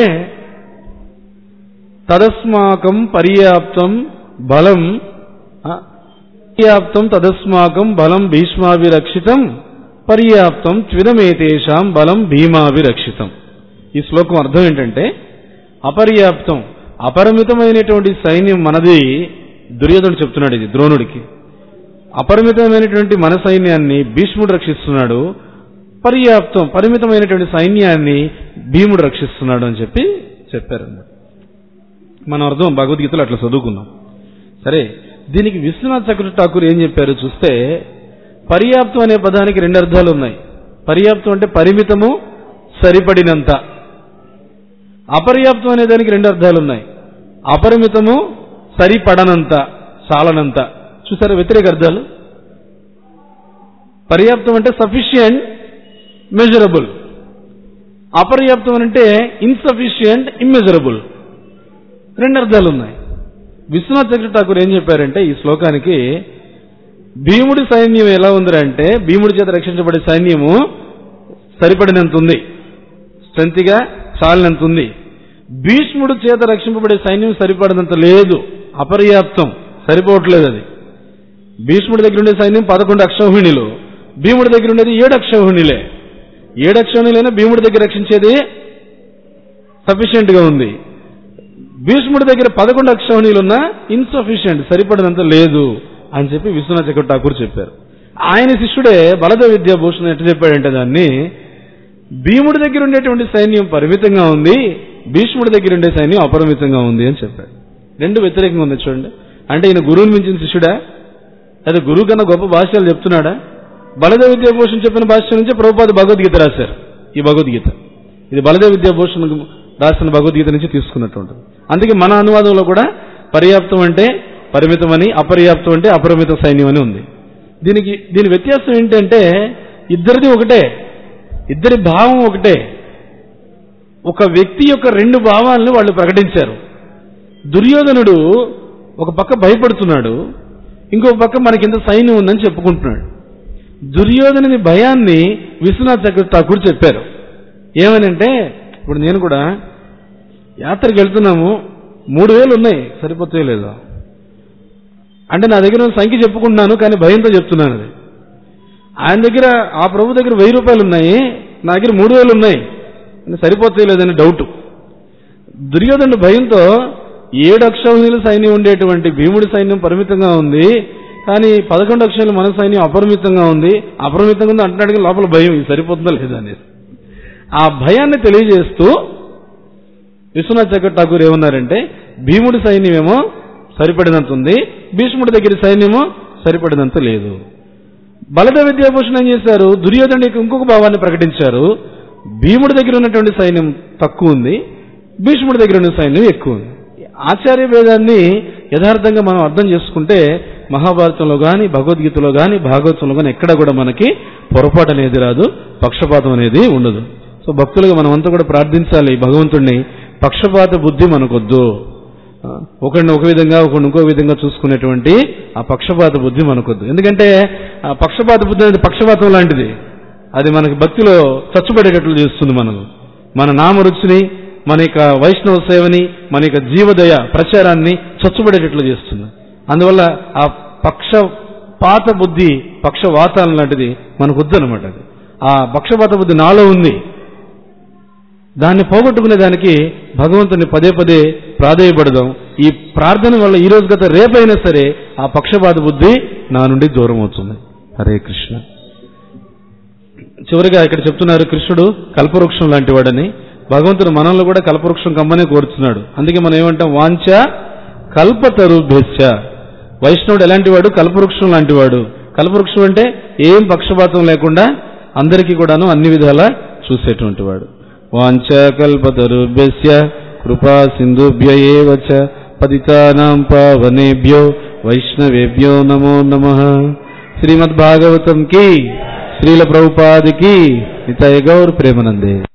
తదస్మాకం పర్యాప్తం బలం ఆ, పర్యాప్తం తదస్మాకం బలం భీష్మాభిరక్షితం పర్యాప్తం త్విదమేతేషాం బలం భీమాభిరక్షితం ఈ శ్లోకం అర్థం ఏంటంటే అపర్యాప్తం అపరిమితమైనటువంటి సైన్యం మనది దుర్యోధనుడు చెప్తున్నాడు ఇది ద్రోణుడికి అపరిమితమైనటువంటి మన సైన్యాన్ని భీష్ముడు రక్షిస్తున్నాడు పర్యాప్తం పరిమితమైనటువంటి సైన్యాన్ని భీముడు రక్షిస్తున్నాడు అని చెప్పి చెప్పారన్నమాట మనం అర్థం భగవద్గీతలో అట్లా చదువుకున్నాం సరే దీనికి విశ్వనాథ్ చక్రవర్తి ఠాకూర్ ఏం చెప్పారు చూస్తే పర్యాప్తం అనే పదానికి రెండు అర్థాలు ఉన్నాయి పర్యాప్తం అంటే పరిమితము సరిపడినంత అపర్యాప్తం అనే దానికి రెండు అర్థాలు ఉన్నాయి అపరిమితము సరిపడనంత చాలనంత చూసారా వ్యతిరేక అర్థాలు పర్యాప్తం అంటే సఫిషియంట్ మెజరబుల్ అపర్యాప్తం అంటే ఇన్సఫిషియంట్ ఇమ్మెజరబుల్ రెండు అర్థాలు ఉన్నాయి విశ్వనాథ్ చక్ర ఠాకూర్ ఏం చెప్పారంటే ఈ శ్లోకానికి భీముడి సైన్యం ఎలా ఉందంటే భీముడి చేత రక్షించబడే సైన్యము సరిపడినంత ఉంది స్ట్రెంత్గా చాలినంత ఉంది భీష్ముడు చేత రక్షింపబడే సైన్యం సరిపడినంత లేదు అపర్యాప్తం సరిపోవట్లేదు అది భీష్ముడి దగ్గర ఉండే సైన్యం పదకొండు అక్షౌహిణిలు భీముడి దగ్గర ఉండేది ఏడు అక్షౌహిణిలే ఏడు అక్షౌహిణిలైనా భీముడి దగ్గర రక్షించేది సఫిషియెంట్ గా ఉంది భీష్ముడి దగ్గర పదకొండు అక్షౌహిణీలున్నా ఇన్సఫిషియెంట్ సరిపడినంత లేదు అని చెప్పి విశ్వనాథ్ చక్ర ఠాకూర్ చెప్పారు ఆయన శిష్యుడే బలదేవ విద్యాభూషణ్ ఎట్లా చెప్పాడంటే దాన్ని భీముడి దగ్గర ఉండేటువంటి సైన్యం పరిమితంగా ఉంది భీష్ముడి దగ్గర ఉండే సైన్యం అపరిమితంగా ఉంది అని చెప్పాడు రెండు వ్యతిరేకంగా ఉంది చూడండి అంటే ఈయన గురువుని మించిన శిష్యుడా లేదా గురువు కన్నా గొప్ప భాష్యాలు చెప్తున్నాడా బలదేవ విద్యాభూషణ్ చెప్పిన భాష్యం నుంచి ప్రభుపాద భగవద్గీత రాశారు ఈ భగవద్గీత ఇది బలదేవ విద్యాభూషణ్ రాసిన భగవద్గీత నుంచి తీసుకున్నట్టు అందుకే మన అనువాదంలో కూడా పర్యాప్తం అంటే పరిమితమని అపర్యాప్తం అంటే అపరిమిత సైన్యం అని ఉంది దీనికి దీని వ్యత్యాసం ఏంటంటే ఇద్దరిది ఒకటే ఇద్దరి భావం ఒకటే ఒక వ్యక్తి యొక్క రెండు భావాలను వాళ్ళు ప్రకటించారు దుర్యోధనుడు ఒక పక్క భయపడుతున్నాడు ఇంకో పక్క మనకింత సైన్యం ఉందని చెప్పుకుంటున్నాడు దుర్యోధనుని భయాన్ని విశ్వనాథ్ చక్ర ఠాకూర్ చెప్పారు ఏమనంటే ఇప్పుడు నేను కూడా యాత్రకు వెళ్తున్నాము మూడు వేలు ఉన్నాయి సరిపోతాయో లేదో అంటే నా దగ్గర ఉన్న సంఖ్య చెప్పుకుంటున్నాను కానీ భయంతో చెప్తున్నాను అది ఆయన దగ్గర ఆ ప్రభు దగ్గర వెయ్యి రూపాయలు ఉన్నాయి నా దగ్గర మూడు వేలు ఉన్నాయి అని సరిపోతాయో లేదని డౌట్ దుర్యోధనుడు భయంతో ఏడు అక్షౌహిణుల సైన్యం ఉండేటువంటి భీముడి సైన్యం పరిమితంగా ఉంది కానీ పదకొండు అక్షరాలు మన సైన్యం అపరిమితంగా ఉంది అపరిమితంగా ఉంది అంటున్నాడు కానీ లోపల భయం ఇది సరిపోతుందా లేదా అనేది ఆ భయాన్ని తెలియజేస్తూ విశ్వనాథ్ చక్ర ఠాకూర్ ఏమన్నారంటే భీముడి సైన్యమేమో సరిపడినంత ఉంది భీష్ముడి దగ్గర సైన్యము సరిపడినంత లేదు బలదేవ విద్యాభూషణ్ ఏం చేశారు దుర్యోధనుడికి ఇంకొక భావాన్ని ప్రకటించారు భీముడి దగ్గర ఉన్నటువంటి సైన్యం తక్కువ ఉంది భీష్ముడి దగ్గర ఉన్న సైన్యం ఎక్కువ ఉంది ఆచార్య భేదాన్ని యథార్థంగా మనం అర్థం చేసుకుంటే మహాభారతంలో కానీ భగవద్గీతలో కానీ భాగవతంలో కానీ ఎక్కడ కూడా మనకి పొరపాటు అనేది రాదు పక్షపాతం అనేది ఉండదు సో భక్తులుగా మనం అంతా కూడా ప్రార్థించాలి భగవంతుడిని పక్షపాత బుద్ధి మనకొద్దు ఆ, ఒకరిని ఒక విధంగా ఒకరిని ఇంకో విధంగా చూసుకునేటువంటి ఆ పక్షపాత బుద్ధి మనకొద్దు ఎందుకంటే ఆ పక్షపాత బుద్ధి అనేది పక్షపాతం లాంటిది అది మనకి భక్తిలో చచ్చుబడేటట్లు చేస్తుంది మనకు మన నామరుచిని మన యొక్క వైష్ణవ సేవని మన యొక్క జీవదయ ప్రచారాన్ని చచ్చుబడేటట్లు చేస్తుంది అందువల్ల ఆ పక్షపాత బుద్ధి పక్షవాతాలం లాంటిది మనకు వద్దనమాట అది ఆ పక్షపాత బుద్ధి నాలో ఉంది దాన్ని పోగొట్టుకునే దానికి భగవంతుని పదే పదే ప్రాధేయపడదాం ఈ ప్రార్థన వల్ల ఈ రోజు గత రేపైనా సరే ఆ పక్షపాత బుద్ధి నా నుండి దూరం అవుతుంది హరే కృష్ణ చివరిగా ఇక్కడ చెప్తున్నారు కృష్ణుడు కల్పవృక్షం లాంటి వాడని భగవంతుడు మనల్ని కూడా కల్పవృక్షం కమ్మనే కోరుతున్నాడు అందుకే మనం ఏమంటాం వాంఛ కల్పతరుభ్యశ్చ వైష్ణవుడు ఎలాంటి వాడు కల్పవృక్షం లాంటి వాడు కల్పవృక్షం అంటే ఏం పక్షపాతం లేకుండా అందరికీ కూడాను అన్ని విధాలా చూసేటువంటి వాడు వాంఛ కల్పతరుభ్యస్య కృపా సింధుభ్య ఏవ చ పతితానాం పావనేభ్యో వైష్ణవేభ్యో నమో నమః శ్రీమద్భాగవతం కి శ్రీల ప్రభుపాదికి నితయ గౌర్ ప్రేమనందే